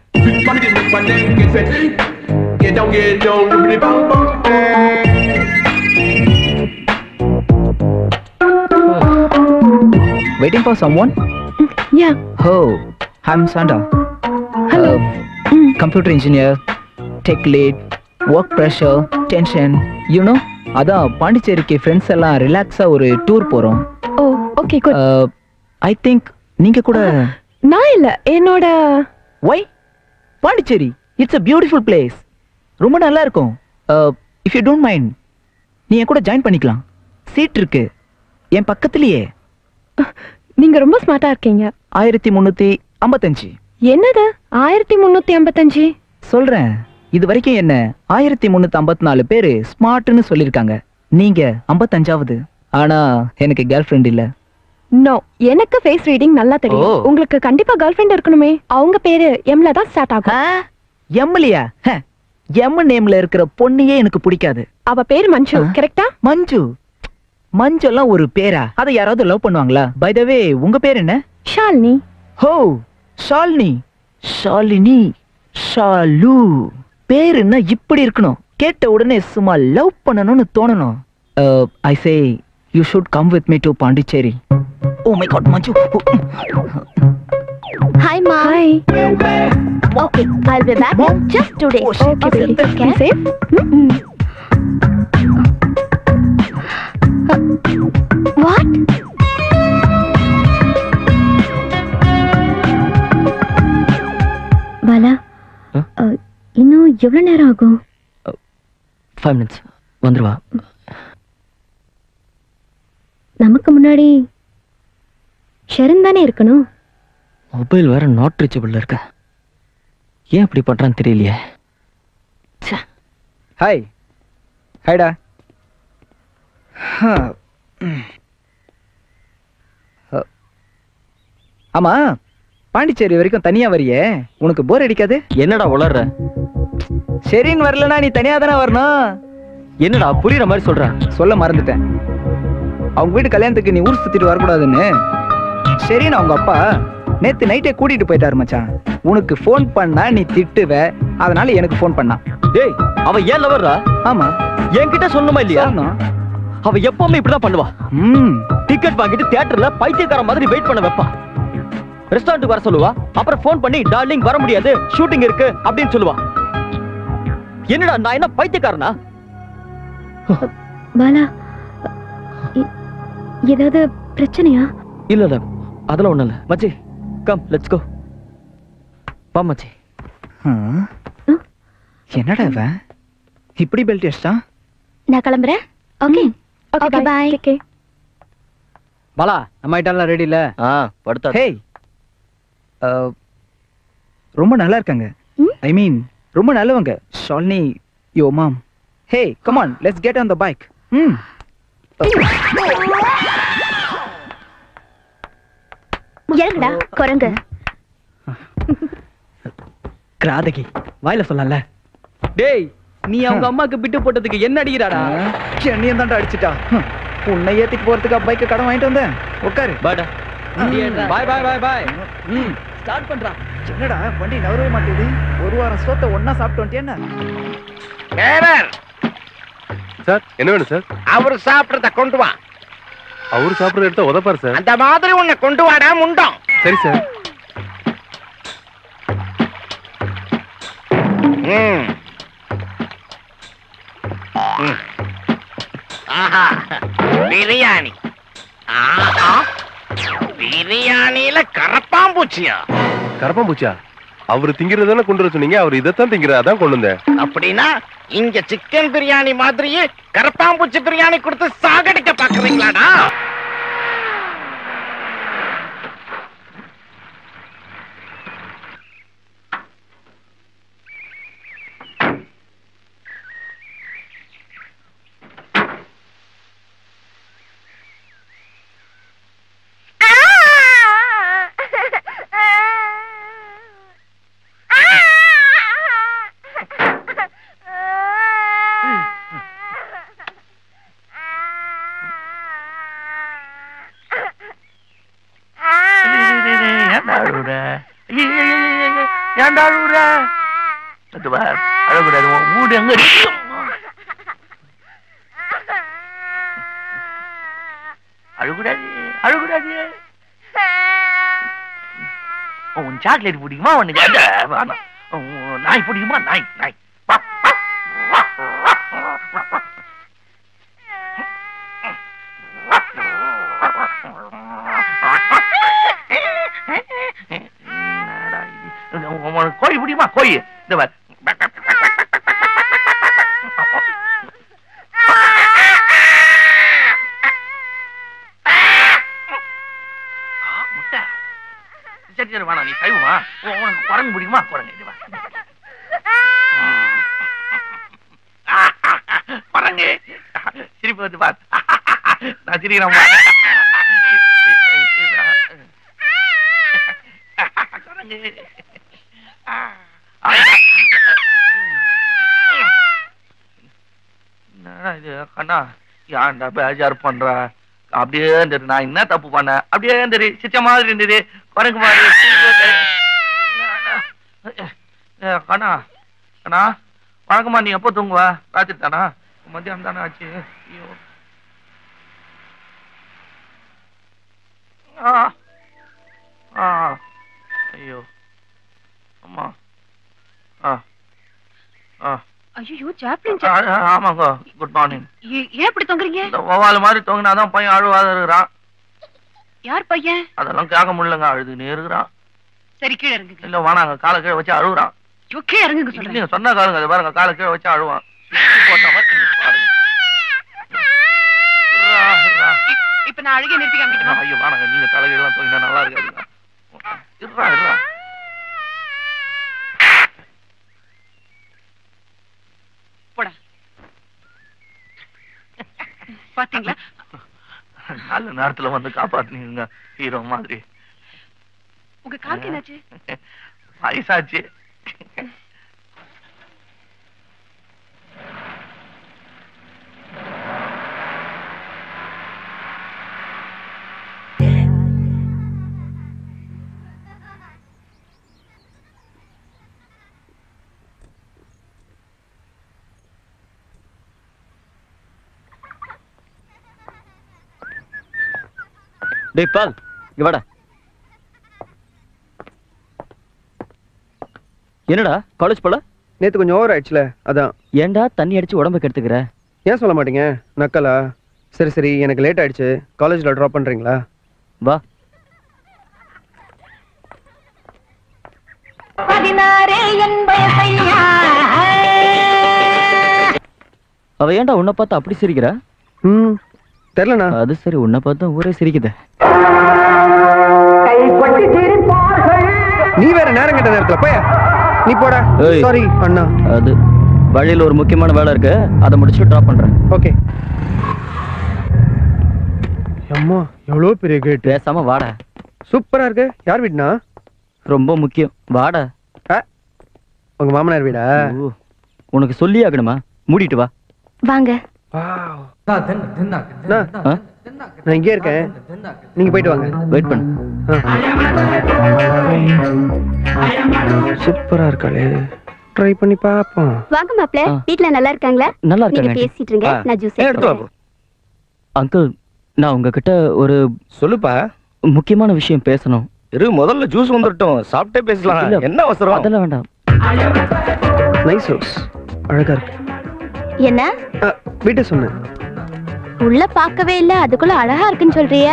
waiting for someone yeah oh I'm Santa hello computer engineer tech lead work pressure tension you know அதான் பாண்டிச்சேரிக்கு ஃப்ரெண்ட்ஸ் எல்லாம் ரிலாக்ஸா ஒரு டூர் போறோம் oh okay good I think நீங்க கூட நான் இல்ல என்னோட why Pondicherry it's a beautiful place ரொம்ப நல்லா இருக்கும் இஃப் யூ டோன்ட் மைண்ட் நீ என் கூட ஜாயின் பண்ணிக்கலாம் சீட் இருக்கு என் பக்கத்துலயே நீங்க ரொம்ப ஸ்மார்ட்டா இருக்கீங்க ஆயிரத்தி முன்னூத்தி ஐம்பத்தஞ்சு என்னது ஆயிரத்தி முன்னூத்தி ஐம்பத்தஞ்சு சொல்றேன் இது வரைக்கும் என்ன ஆயிரத்தி முன்னூத்தி ஐம்பத்தி நாலு பேரு ஸ்மார்ட்னு சொல்லிருக்காங்க நீங்க ஐம்பத்தஞ்சாவது ஆனா எனக்கு கேர்ள் ஃப்ரெண்ட் இல்ல நோ எனக்கு ஃபேஸ் ரீடிங் நல்லா தெரியும் ஓ. உங்களுக்கு கண்டிப்பா கேர்ள் ஃப்ரெண்ட் இருக்கணுமே அவங்க பேரு எம்ல தான் ஸ்டார்ட் ஆகும் எம்லியா எம் நேம்ல இருக்கிற பொண்ணையே எனக்கு பிடிக்காது அவ பேரு மஞ்சு கரெக்டா மஞ்சு மஞ்சு எல்லாம் ஒரு பேரா அதை யாராவது லவ் பண்ணுவாங்களா பை த வே உங்க பேர் என்ன ஷாலினி ஹோ ஷாலினி ஷாலினி ஷாலு பேர் என்ன இப்படி இருக்கணும் கேட்ட உடனே சும்மா லவ் பண்ணணும்னு தோணணும் I say you should come with me to Pondicherry oh my God Manju Hi, Ma. Hi. Okay, I'll be back in just two days. Okay, baby. Be safe. What? Bala அஹ், இன்னும் எவ்வளவு நேரம் ஆகும் ஃபைவ் மினிட்ஸ் வந்துருவா நமக்கு முன்னாடி ஷரண் தானே இருக்கணும் மொபைல் வேற நாட் ரீச்சபிள்ல இருக்க ஏன் இப்படி பண்றான்னு தெரியலையே ஹாய் ஹாய்டா ஆமா பாண்டிச்சேரி வரைக்கும் தனியா வரியே உனக்கு போர் அடிக்காது என்னடா உளர்ற சரின்னு வரலனா நீ தனியா தானே வரணும் என்னடா புரியுற மாதிரி சொல்ற சொல்ல மறந்துட்டேன் அவங்க வீட்டு கல்யாணத்துக்கு நீ ஊர் சுத்திட்டு வரக்கூடாதுன்னு சரின்னு அவங்க அப்பா நேத்து நைட்டே கூட்டிட்டு போயிட்டாரு மச்சான் உனக்கு ஃபோன் பண்ணா நீ திட்டுவ அதனால எனக்கு ஃபோன் பண்ணான் டேய் அவ ஏன் லவர்ரா ஆமா என்கிட்ட சொல்லணுமா இல்லையா அவ எப்பவுமே இப்படிதான் பண்ணுவா ம் டிக்கெட் வாங்கிட்டு தியேட்டர்ல பைத்தியக்கார மாதிரி வெயிட் பண்ண வைப்பா ரெஸ்டாரண்ட்டுக்கு வர சொல்லுவா அப்புறம் ஃபோன் பண்ணி டார்லிங் வர முடியாது ஷூட்டிங் இருக்கு அப்படின்னு சொல்லுவா என்னடா நான் என்ன பைத்தியக்காரனா பாலா இ- ஏதாவது பிரச்சனையா இல்ல இல்ல அதெல்லாம் ஒண்ணும் இல்ல மச்சி கம் லெட்ஸ் கோ வா மச்சி ஆ? என்னடா இவன் இப்படி பெல்ட் அடிச்சிட்டான் நான் கிளம்புறேன் okay okay bye okay Bala நம்ம ஐட்டம்லாம் ரெடி இல்ல ஆ படுத்தா ஹேய் ரொம்ப நல்லா இருக்காங்க ஐ மீன் ரொம்ப நல்லவங்க Shalini yo mom hey come on let's get on the bike hmm இறங்குடா குரங்கு கிராதகி வாயில சொல்லல டேய் நீ அவங்க அம்மாக்கு பிட்டு போட்டதுக்கு என்ன அடிக்கிறாடா என்னையும் தாண்டா அடிச்சிட்டா ஹம். உன்னை ஏத்திட்டு போறதுக்கு பைக்கை கடன் வாங்கிட்டு வந்தேன் உட்காரு பாடா பாய் பாய் பாய் பாய் ம் ஸ்டார்ட் பண்றா என்னடா வண்டி நவரவே மாட்டேது ஒரு வாரம் சோத்த ஒண்ணா சாப்பிட்டு வந்துட்டியா கேரர் சார் என்ன வேணும் சார் அவர் சாப்பிடுறத கொண்டு வா அவர் சாப்பிடுற எடுத்தா உதப்பாரு சார் அந்த மாதிரி உன்னை கொண்டு வாடா முண்டம் சரி சார் ம். ம். ஆஹா பிரியாணி ஆஹா பிரியாணியில கரப்பாம்பூச்சியா கரப்பாம்பூச்சா அவர் திங்கிறது தானே கொண்டு வர சொன்னீங்க அவர் இதைத்தான் திங்கிறார் அதான் கொண்டு வந்தேன் அப்படின்னா இங்க சிக்கன் பிரியாணி மாதிரியே கரப்பாம்பூச்சி பிரியாணி கொடுத்து சாகடிக்க பாக்குறீங்களாடா ஏன்டா அழுகுற அது பார், அழக்கூடாது உன் வீடு எங்க இருக்கு அழுகுடாது அழுகுடாது உன் சாக்லேட் பிடிக்குமா உனக்கு அது வேணாம் உன் நாய் பிடிக்குமா நாய் நாய் வா, வா, வா, வா, வா. என்னடா இது? உனக்கு கோழி பிடிக்குமா கோழி இந்த பார். ஆ, முட்டை சரி சரி வேணாம் நீ சைவமா உ- உனக்கு குரங்கு பிடிக்குமா குரங்கு இது வா. குரங்கு சிரிப்பு வந்து பார் நான் சிரிக்கிறேன் பார். குரங்கு என்னடா இது கண்ணா ஏன்டா பேஜார் பண்ற அப்படியே இருந்தது நான் என்ன தப்பு பண்ணேன் அப்படியே இருந்தது சிச்ச மாதிரி இருந்தது குரங்கு மாதிரி ஏ, கண்ணா கண்ணா வணக்கம்மா நீ எப்போ தூங்குவ ராத்திரி தானா மத்தியானம் தானே ஆச்சு ஐயோ ஆ ஆ ஐயோ அம்மா ஆ ஆ ஐயோ சாப்ளின் ஆ, ஆ, ஆமாங்க குட் மார்னிங் ஏன் இப்படி தொங்குறீங்க இந்த வவால் மாதிரி தொங்கினாதான் பையன் அழுவாத இருக்கிறான் யார் பையன் அதெல்லாம் கேட்க முடியலங்க அழுதுனே இருக்கிறான் சரி கீழே இறங்குங்க இல்ல வேணாங்க காலை கீழே வச்சு அழுகுறான் ஐயோ, கீழே இறங்குங்க சொல்றேன் நீங்க சொன்ன காலுங்க அதை பாருங்க காலை கீழே வச்சு அழுவான் சுத்தி போட்ட மாதிரி இருக்கு பாருங்க. இருடா, இருடா. இப்ப நான் அழுகை நிறுத்தி காமிக்கணுமா ஐயோ வேணாங்க நீங்க தலைகீழலாம் தூங்கினா நல்லா இருக்காதுங்க இருடா இருடா போடா பாத்தீங்களா நல்ல நேரத்துல வந்து காப்பாத்துனீங்க ஹீரோ மாதிரி உங்க காலுக்கு என்னாச்சு வயசாச்சு டேய் பால் இங்க வாடா என்னடா காலேஜ் போல நேத்து கொஞ்சம் ஓவர் ஆயிடுச்சுல அதான் ஏன்டா தண்ணி அடிச்சு உடம்ப கெடுத்துக்கிற ஏன் சொல்ல மாட்டீங்க நக்கலா சரி சரி எனக்கு லேட் ஆயிடுச்சு காலேஜ்ல ட்ராப் பண்றீங்களா வா பதினாறு எண்பையா அவ ஏன்டா உன்னை பார்த்து அப்படி சிரிக்கிறா ம் தெரியலண்ணா அது சரி உன்னை பார்த்தா ஊரே சிரிக்குது நீ வேற நேரம் கெட்ட நேரத்துல போய நீ போடா ஏய். சாரி அண்ணா அது வழியில ஒரு முக்கியமான வேலை இருக்கு அதை முடிச்சு டிராப் பண்றேன் ஓகே அம்மா எவ்வளோ பெரிய கேட் பேசாம வாடா சூப்பரா இருக்கு யார் வீடுனா ரொம்ப முக்கியம் வாடா உங்க மாமனார் வீடா ஓ, உனக்கு சொல்லி ஆகணுமா மூடிட்டு வா வாங்க அண்ணா, நான் இங்கே இருக்கேன் நீங்க போயிட்டு வாங்க வெயிட் பண்ணு சூப்பரா இருக்காளே ட்ரை பண்ணி பாப்போம் வாங்க மாப்ள வீட்ல நல்லா இருக்காங்களா நல்லா நீங்க இருக்காங்க பேசிட்டு இருங்க ஆ. நான் ஜூஸ் எடுத்து வா அங்கிள் நான் உங்ககிட்ட ஒரு சொல்லுப்பா முக்கியமான விஷயம் பேசணும் இரு முதல்ல ஜூஸ் வந்துட்டோம் சாப்பிட்டே பேசலாம் இல்ல, என்ன அவசரம் அதெல்லாம் வேண்டாம் நைஸ் ரோஸ் அழகா இருக்கு என்ன வீட்டை சொன்னேன் உள்ள பார்க்கவே இல்ல அதுக்குள்ள அழகா இருக்குன்னு சொல்றிய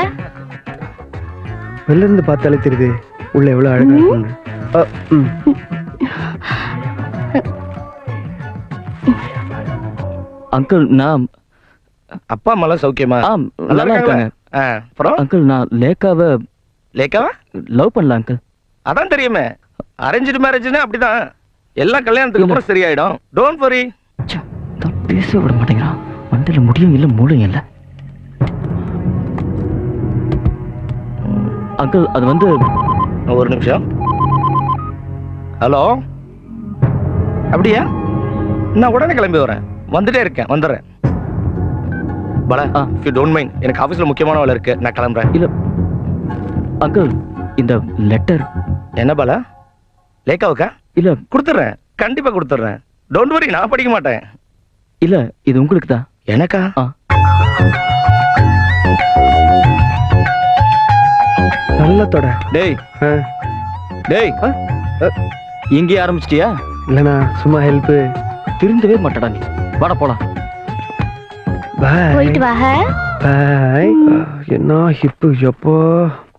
வெளில இருந்து பார்த்தாலே தெரியுது உள்ள எவ்வளவு அழகா இருக்குன்னு அ, ம். அங்கிள் நான் அப்பா அம்மா எல்லாம் சௌக்கியமா ஆம் நல்லா நல்லா இருக்காங்களா? இருக்காங்க ஆ, அப்புறம் அங்கிள் நான் லேக்காவை லேக்காவா லவ் பண்ணல அங்கிள் அதான் தெரியுமே அரேஞ்சு மேரேஜ்னா அப்படிதான் எல்லாம் கல்யாணத்துக்கு அப்புறம் சரியாயிடும் டோன்ட் வரி பேச விட மாட்டேங்கிறான் மண்டையில முடியும் இல்ல மூளையும் இல்ல அங்கிள் அது வந்து ஒரு நிமிஷம் ஹலோ அப்படியா நான் உடனே கிளம்பி வரேன் வந்துட்டே இருக்கேன் வந்துடுறேன் Bala if you don't mind எனக்கு ஆஃபீஸ்ல முக்கியமான வேலை இருக்கு நான் கிளம்புறேன் இல்ல அங்கிள் இந்த லெட்டர் என்ன பாலா லேக்காவுக்கா இல்ல கொடுத்துட்றேன் கண்டிப்பா கொடுத்துட்றேன் டோன்ட் வரி நான் படிக்க மாட்டேன் இல்ல இது உங்களுக்கு தான் எனக்கா நல்ல தொட டேய் டேய் இங்கே ஆரம்பிச்சிட்டியா இல்லண்ணா சும்மா ஹெல்ப் திருந்தவே மாட்டடா நீ வாடா போலாம் பாய் போயிட்டு வாங்க பாய் என்ன ஹிப்பு எப்போ